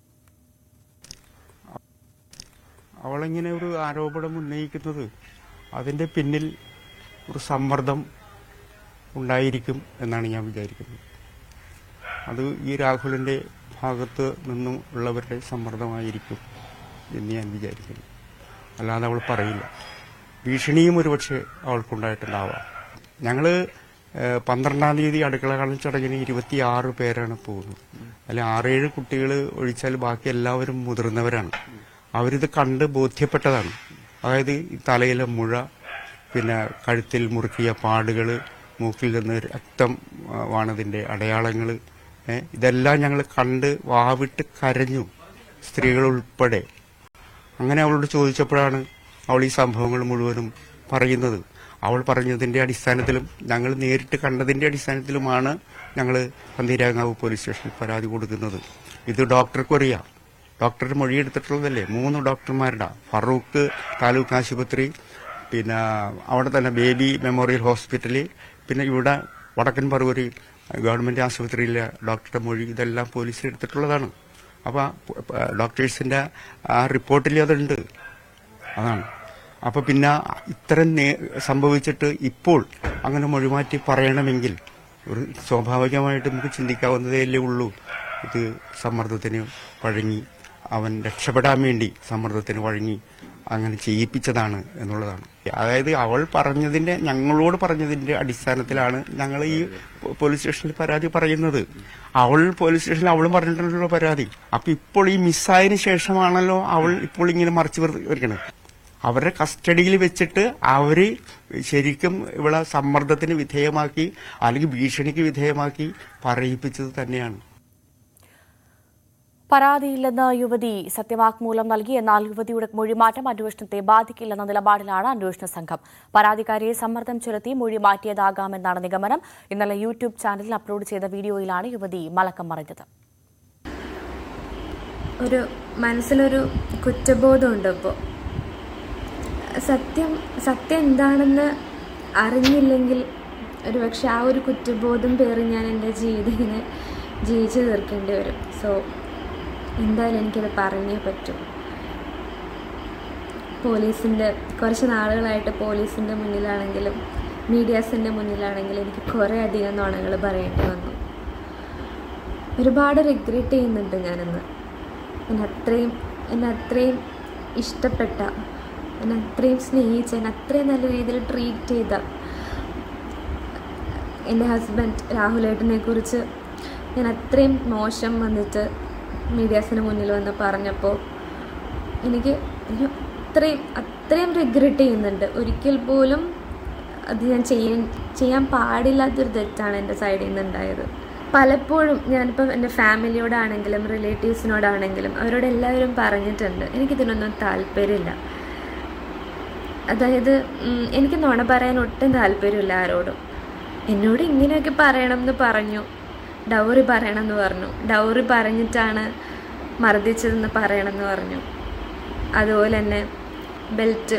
അവളിങ്ങനെ ഒരു ആരോപണം ഉന്നയിക്കുന്നത് അതിൻ്റെ പിന്നിൽ ഒരു സമ്മർദ്ദം ഉണ്ടായിരിക്കും എന്നാണ് ഞാൻ വിചാരിക്കുന്നത് അത് ഈ രാഹുലിൻ്റെ ഭാഗത്ത് നിന്നും ഉള്ളവരുടെ സമ്മർദ്ദമായിരിക്കും എന്ന് ഞാൻ വിചാരിക്കുന്നു അല്ലാതെ അവൾ പറയില്ല ഭീഷണിയും ഒരുപക്ഷെ അവൾക്കുണ്ടായിട്ടുണ്ടാവാം ഞങ്ങൾ പന്ത്രണ്ടാം തീയതി അടുക്കള കളി ചടങ്ങിന് ഇരുപത്തിയാറ് പേരാണ് പോകുന്നത് അതിൽ ആറേഴ് കുട്ടികൾ ഒഴിച്ചാൽ ബാക്കി എല്ലാവരും മുതിർന്നവരാണ് അവരിത് കണ്ട് ബോധ്യപ്പെട്ടതാണ് അതായത് ഈ തലയിലെ മുഴ പിന്നെ കഴുത്തിൽ മുറുക്കിയ പാടുകൾ മൂക്കിൽ നിന്ന് രക്തം ആ, വാണതിൻ്റെ അടയാളങ്ങൾ ഇതെല്ലാം ഞങ്ങൾ കണ്ട് വാവിട്ട് കരഞ്ഞു സ്ത്രീകൾ ഉൾപ്പെടെ അങ്ങനെ അവളോട് ചോദിച്ചപ്പോഴാണ് അവൾ ഈ സംഭവങ്ങൾ മുഴുവനും പറയുന്നത് അവൾ പറഞ്ഞതിന്റെ അടിസ്ഥാനത്തിലും ഞങ്ങൾ നേരിട്ട് കണ്ടതിന്റെ അടിസ്ഥാനത്തിലുമാണ് ഞങ്ങൾ പന്തീരാങ്ങാവ് പോലീസ് സ്റ്റേഷനിൽ പരാതി കൊടുക്കുന്നത് ഇത് ഡോക്ടർക്കും അറിയാം ഡോക്ടർ മൊഴിയെടുത്തിട്ടുള്ളതല്ലേ മൂന്ന് ഡോക്ടർമാരുടെ ഫറൂഖ് താലൂക്ക് ആശുപത്രി പിന്നെ അവിടെ തന്നെ ബേബി മെമ്മോറിയൽ ഹോസ്പിറ്റലിൽ പിന്നെ ഇവിടെ വടക്കൻ പറവൂരി ഗവൺമെന്റ് ആശുപത്രിയിലെ ഡോക്ടറുടെ മൊഴി ഇതെല്ലാം പോലീസ് എടുത്തിട്ടുള്ളതാണ് അപ്പോൾ ഡോക്ടേഴ്സിന്റെ ആ റിപ്പോർട്ടിൽ അതുണ്ട് അതാണ് അപ്പോൾ പിന്നെ ഇത്തരം നേ- സംഭവിച്ചിട്ട് ഇപ്പോൾ അങ്ങനെ മൊഴിമാറ്റി പറയണമെങ്കിൽ ഒരു സ്വാഭാവികമായിട്ട് നമുക്ക് ചിന്തിക്കാവുന്നതേ അല്ലേ ഉള്ളൂ ഇത് സമ്മർദ്ദത്തിന് വഴങ്ങി അവൻ രക്ഷപ്പെടാൻ വേണ്ടി സമ്മർദ്ദത്തിന് വഴങ്ങി അങ്ങനെ ചെയ്യിപ്പിച്ചതാണ് എന്നുള്ളതാണ് അതായത് അവൾ പറഞ്ഞതിന്റെ ഞങ്ങളോട് പറഞ്ഞതിന്റെ അടിസ്ഥാനത്തിലാണ് ഞങ്ങൾ ഈ പോ- പോലീസ് സ്റ്റേഷനിൽ പരാതി പറയുന്നത് അവൾ പോലീസ് സ്റ്റേഷനിൽ അവളും പറഞ്ഞിട്ടുണ്ടല്ലോ പരാതി അപ്പൊ ഇപ്പോൾ ഈ മിസ്സായതിനു ശേഷമാണല്ലോ അവൾ ഇപ്പോൾ ഇങ്ങനെ മറിച്ചു വരികയാണ് അവരുടെ കസ്റ്റഡിയിൽ വെച്ചിട്ട് അവര് ശരിക്കും ഇവിടെ സമ്മർദ്ദത്തിന് വിധേയമാക്കി അല്ലെങ്കിൽ ഭീഷണിക്ക് വിധേയമാക്കി പറയിപ്പിച്ചത് തന്നെയാണ് പരാതിയില്ലെന്ന് യുവതി സത്യവാങ്മൂലം നൽകി എന്നാൽ യുവതിയുടെ മൊഴിമാറ്റം അന്വേഷണത്തെ ബാധിക്കില്ലെന്ന നിലപാടിലാണ് അന്വേഷണ സംഘം പരാതിക്കാരിയെ സമ്മർദ്ദം ചെലുത്തി മൊഴി മാറ്റിയതാകാമെന്നാണ് നിഗമനം ഇന്നലെ യൂട്യൂബ് ചാനലിൽ അപ്ലോഡ് ചെയ്ത വീഡിയോയിലാണ് യുവതി മലക്കം മറിഞ്ഞത് ഒരു മനസ്സിലൊരു കുറ്റബോധമുണ്ട് ഇപ്പോൾ സത്യം സത്യം എന്താണെന്ന് അറിഞ്ഞില്ലെങ്കിൽ ഒരുപക്ഷെ ആ ഒരു കുറ്റബോധം പേറി ഞാൻ എൻ്റെ ജീവിതം ഇങ്ങനെ ജീവിച്ചു തീർക്കേണ്ടി വരും സോ എന്തായാലും എനിക്കത് പറഞ്ഞേ പറ്റൂ പോലീസിൻ്റെ കുറച്ച് നാളുകളായിട്ട് പോലീസിൻ്റെ മുന്നിലാണെങ്കിലും മീഡിയാസിൻ്റെ മുന്നിലാണെങ്കിലും എനിക്ക് കുറേ അധികം നുണകൾ പറയേണ്ടി വന്നു ഒരുപാട് റിഗ്രറ്റ് ചെയ്യുന്നുണ്ട് ഞാനിന്ന് എന്നെ അത്രയും എന്നെ അത്രയും ഇഷ്ടപ്പെട്ട എന്നെ അത്രയും സ്നേഹിച്ച എന്നെ അത്രയും നല്ല രീതിയിൽ ട്രീറ്റ് ചെയ്ത എൻ്റെ ഹസ്ബൻഡ് രാഹുലേട്ടനെ കുറിച്ച് ഞാൻ അത്രയും മോശം വന്നിട്ട് മീഡിയാസിന് മുന്നിൽ വന്ന് പറഞ്ഞപ്പോൾ എനിക്ക് എനിക്ക് അത്രയും അത്രയും റിഗ്രറ്റ് ചെയ്യുന്നുണ്ട് ഒരിക്കൽ പോലും അത് ഞാൻ ചെയ്യാൻ ചെയ്യാൻ പാടില്ലാത്തൊരു തെറ്റാണ് എൻ്റെ സൈഡിൽ നിന്ന് ഉണ്ടായത് പലപ്പോഴും ഞാനിപ്പം എൻ്റെ ഫാമിലിയോടാണെങ്കിലും റിലേറ്റീവ്സിനോടാണെങ്കിലും അവരോട് എല്ലാവരും പറഞ്ഞിട്ടുണ്ട് എനിക്കിതിനൊന്നും താല്പര്യമില്ല അതായത് ഉം, എനിക്ക് നുണ പറയാൻ ഒട്ടും താല്പര്യമില്ല ആരോടും എന്നോട് ഇങ്ങനെയൊക്കെ പറയണം എന്ന് പറഞ്ഞു ഡൗറി പറയണം എന്ന് പറഞ്ഞു ഡൗറി പറഞ്ഞിട്ടാണ് മർദ്ദിച്ചതെന്ന് പറയണം എന്ന് പറഞ്ഞു അതുപോലെ തന്നെ ബെൽറ്റ്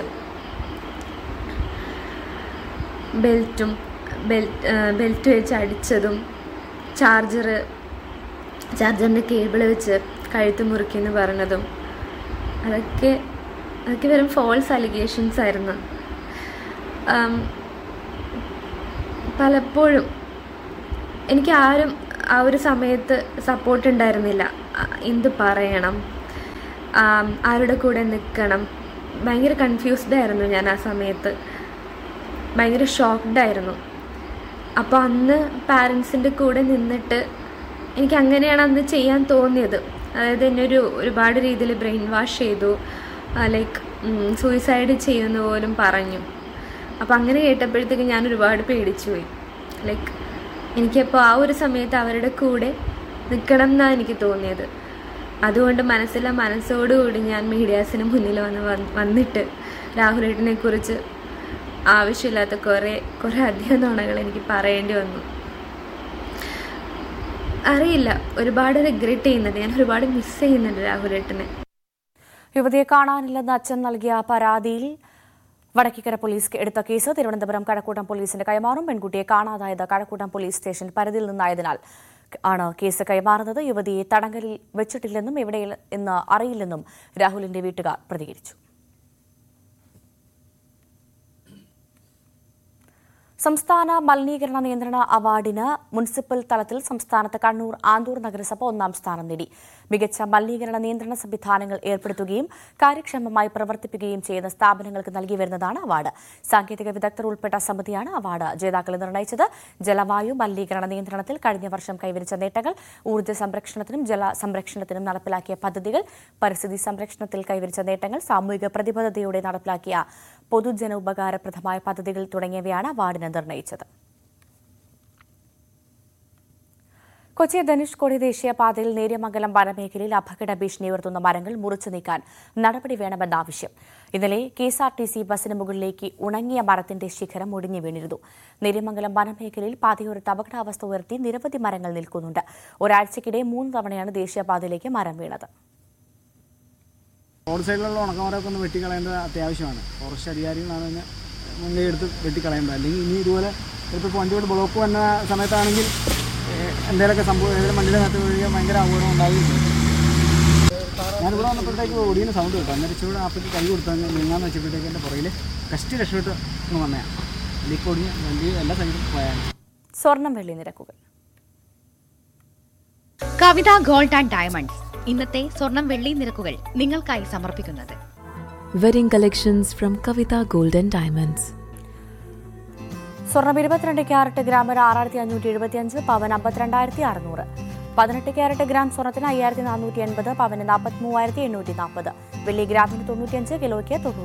ബെൽറ്റും ബെൽറ്റ് ബെൽറ്റ് വെച്ച് അടിച്ചതും ചാർജർ ചാർജറിൻ്റെ കേബിൾ വെച്ച് കഴുത്ത് മുറുക്കിയെന്ന് പറഞ്ഞതും അതൊക്കെ അതൊക്കെ വെറും ഫോൾസ് അലിഗേഷൻസ് ആയിരുന്നു ആം, പലപ്പോഴും എനിക്ക് ആരും ആ ഒരു സമയത്ത് സപ്പോർട്ട് ഉണ്ടായിരുന്നില്ല ആ, എന്ത് പറയണം ആം, ആരുടെ കൂടെ നിൽക്കണം ഭയങ്കര കൺഫ്യൂസ്ഡ് ആയിരുന്നു ഞാൻ ആ സമയത്ത് ഭയങ്കര ഷോക്ക്ഡ് ആയിരുന്നു അപ്പോൾ അന്ന് പാരൻസിൻ്റെ കൂടെ നിന്നിട്ട് എനിക്ക് അങ്ങനെയാണ് അന്ന് ചെയ്യാൻ തോന്നിയത് അതായത് എന്നെ ഒരു ഒരുപാട് രീതിയിൽ ബ്രെയിൻ വാഷ് ചെയ്തു ലൈക്ക് സൂയിസൈഡ് ചെയ്യുന്ന പോലും പറഞ്ഞു അപ്പം അങ്ങനെ കേട്ടപ്പോഴത്തേക്ക് ഞാൻ ഒരുപാട് പേടിച്ചു പോയി ലൈക്ക് എനിക്കപ്പോൾ ആ ഒരു സമയത്ത് അവരുടെ കൂടെ നിൽക്കണം എന്നാണ് എനിക്ക് തോന്നിയത് അതുകൊണ്ട് മനസ്സിലെ മനസ്സോടുകൂടി ഞാൻ മീഡിയാസിന് മുന്നിൽ വന്ന് വന്ന് വന്നിട്ട് രാഹുലേട്ടനെ കുറിച്ച് ആവശ്യമില്ലാത്ത കുറേ കുറേ അധികം നുണകൾ എനിക്ക് പറയേണ്ടി വന്നു അറിയില്ല ഒരുപാട് റിഗ്രറ്റ് ചെയ്യുന്നുണ്ട് ഞാൻ ഒരുപാട് മിസ് ചെയ്യുന്നുണ്ട് രാഹുലേട്ടനെ യുവതിയെ കാണാനില്ലെന്ന് അച്ഛൻ നൽകിയ പരാതിയിൽ വടക്കിക്കര പോലീസ് എടുത്ത കേസ് തിരുവനന്തപുരം കഴക്കൂട്ടം പോലീസിന്റെ കൈമാറും പെൺകുട്ടിയെ കാണാതായത് കഴക്കൂട്ടം പോലീസ് സ്റ്റേഷൻ പരിധിയിൽ നിന്നായതിനാൽ ആണ് കേസ് കൈമാറുന്നത് യുവതിയെ തടങ്കലിൽ വെച്ചിട്ടില്ലെന്നും എവിടെ എന്ന് അറിയില്ലെന്നും രാഹുലിന്റെ വീട്ടുകാർ പ്രതികരിച്ചു സംസ്ഥാന മലിനീകരണ നിയന്ത്രണ അവാർഡിന് മുനിസിപ്പൽ തലത്തിൽ സംസ്ഥാനത്ത് കണ്ണൂർ ആന്തൂർ നഗരസഭ ഒന്നാം സ്ഥാനം നേടി മികച്ച മലിനീകരണ നിയന്ത്രണ സംവിധാനങ്ങൾ ഏർപ്പെടുത്തുകയും കാര്യക്ഷമമായി പ്രവർത്തിപ്പിക്കുകയും ചെയ്യുന്ന സ്ഥാപനങ്ങൾക്ക് നൽകി വരുന്നതാണ് അവാർഡ് സാങ്കേതിക വിദഗ്ധർ ഉൾപ്പെട്ട സമിതിയാണ് അവാർഡ് ജേതാക്കളെ നിർണയിച്ചത് ജലവായു മലിനീകരണ നിയന്ത്രണത്തിൽ കഴിഞ്ഞ വർഷം കൈവരിച്ച നേട്ടങ്ങൾ ഊർജ്ജ സംരക്ഷണത്തിനും ജല സംരക്ഷണത്തിനും നടപ്പിലാക്കിയ പദ്ധതികൾ പരിസ്ഥിതി സംരക്ഷണത്തിൽ കൈവരിച്ച നേട്ടങ്ങൾ സാമൂഹിക പ്രതിബദ്ധതയോടെ നടപ്പിലാക്കിയ പൊതുജന ഉപകാരപ്രദമായ പദ്ധതികൾ തുടങ്ങിയവയാണ് അവാർഡിന് നിർണയിച്ചത് കൊച്ചി ധനുഷ്കോടി ദേശീയപാതയിൽ നേര്യമംഗലം വനമേഖലയിൽ അപകട ഭീഷണി ഉയർത്തുന്ന മരങ്ങൾ മുറിച്ചു നീക്കാൻ നടപടി വേണമെന്ന ആവശ്യം ഇന്നലെ K S R T C ബസിന് മുകളിലേക്ക് ഉണങ്ങിയ മരത്തിന്റെ ശിഖരം ഒടിഞ്ഞു വീണിരുന്നു നേര്യമംഗലം വനമേഖലയിൽ പാതയോരത്ത് അപകടാവസ്ഥ ഉയർത്തി നിരവധി മരങ്ങൾ നിൽക്കുന്നുണ്ട് ഒരാഴ്ചക്കിടെ മൂന്ന് തവണയാണ് ദേശീയപാതയിലേക്ക് മരം വീണത് റോഡ് സൈഡിലുള്ള ഉണക്കമരമൊക്കെ ഒന്ന് വെട്ടിക്കളയേണ്ടത് അത്യാവശ്യമാണ് ഫോറസ്റ്റ് അധികാരികളാണ് അതിനെ മുൻകൈ എടുത്ത് വെട്ടിക്കളയേണ്ടത് അല്ലെങ്കിൽ ഇനി ഇതുപോലെ ഇപ്പോൾ വണ്ടിയോട് ബ്ലോക്ക് വന്ന സമയത്താണെങ്കിൽ ഏഹ്, എന്തെങ്കിലുമൊക്കെ സംഭവം ഏതെങ്കിലും വണ്ടിയുടെ അകത്ത് വീഴുകയും ഭയങ്കര അപകടം ഉണ്ടാവുകയും ചെയ്യും ഞാനിവിടെ വന്നപ്പോഴത്തേക്ക് ഒടിയുന്ന സൗണ്ട് കേട്ടോ അന്നേരം ഇച്ചിരി ആപ്പിക്ക് കൈ കൊടുത്തു നീങ്ങാന്ന് വെച്ചപ്പോഴത്തേക്ക് എൻ്റെ പുറകിൽ കഷ്ടി രക്ഷപ്പെട്ട് ഒന്ന് വന്നതാണ് ലീക്ക് ഒടിഞ്ഞ് വണ്ടി എല്ലാ സൈഡിലും പോയാണ് സ്വർണം വെള്ളി നിരക്കുകൾ കവിത ഗോൾഡ് ആൻഡ് ഡയമണ്ട്സ് ഇന്നത്തെ സ്വർണം വെള്ളി നിരക്കുകൾ നിങ്ങൾക്കായി സമർപ്പിക്കുന്നത് Wedding collections from Kavita Gold and Diamonds. സ്വർണം ഇരുപത്തിരണ്ട് ക്യാരറ്റ് ഗ്രാമിന് ആറായിരത്തി അഞ്ഞൂറ്റി എഴുപത്തി അഞ്ച് പവൻ അമ്പത്തിരണ്ടായിരത്തി അറുന്നൂറ് പതിനെട്ട് ക്യാരറ്റ് ഗ്രാം സ്വർണത്തിന് അയ്യായിരത്തി നാനൂറ്റി എൺപത് പവന് നാൽപ്പത്തി മൂവായിരത്തി എണ്ണൂറ്റി നാൽപ്പത് വെള്ളി ഗ്രാമിന് തൊണ്ണൂറ്റിയഞ്ച് കിലോയ്ക്ക് തൊണ്ണൂറ്റി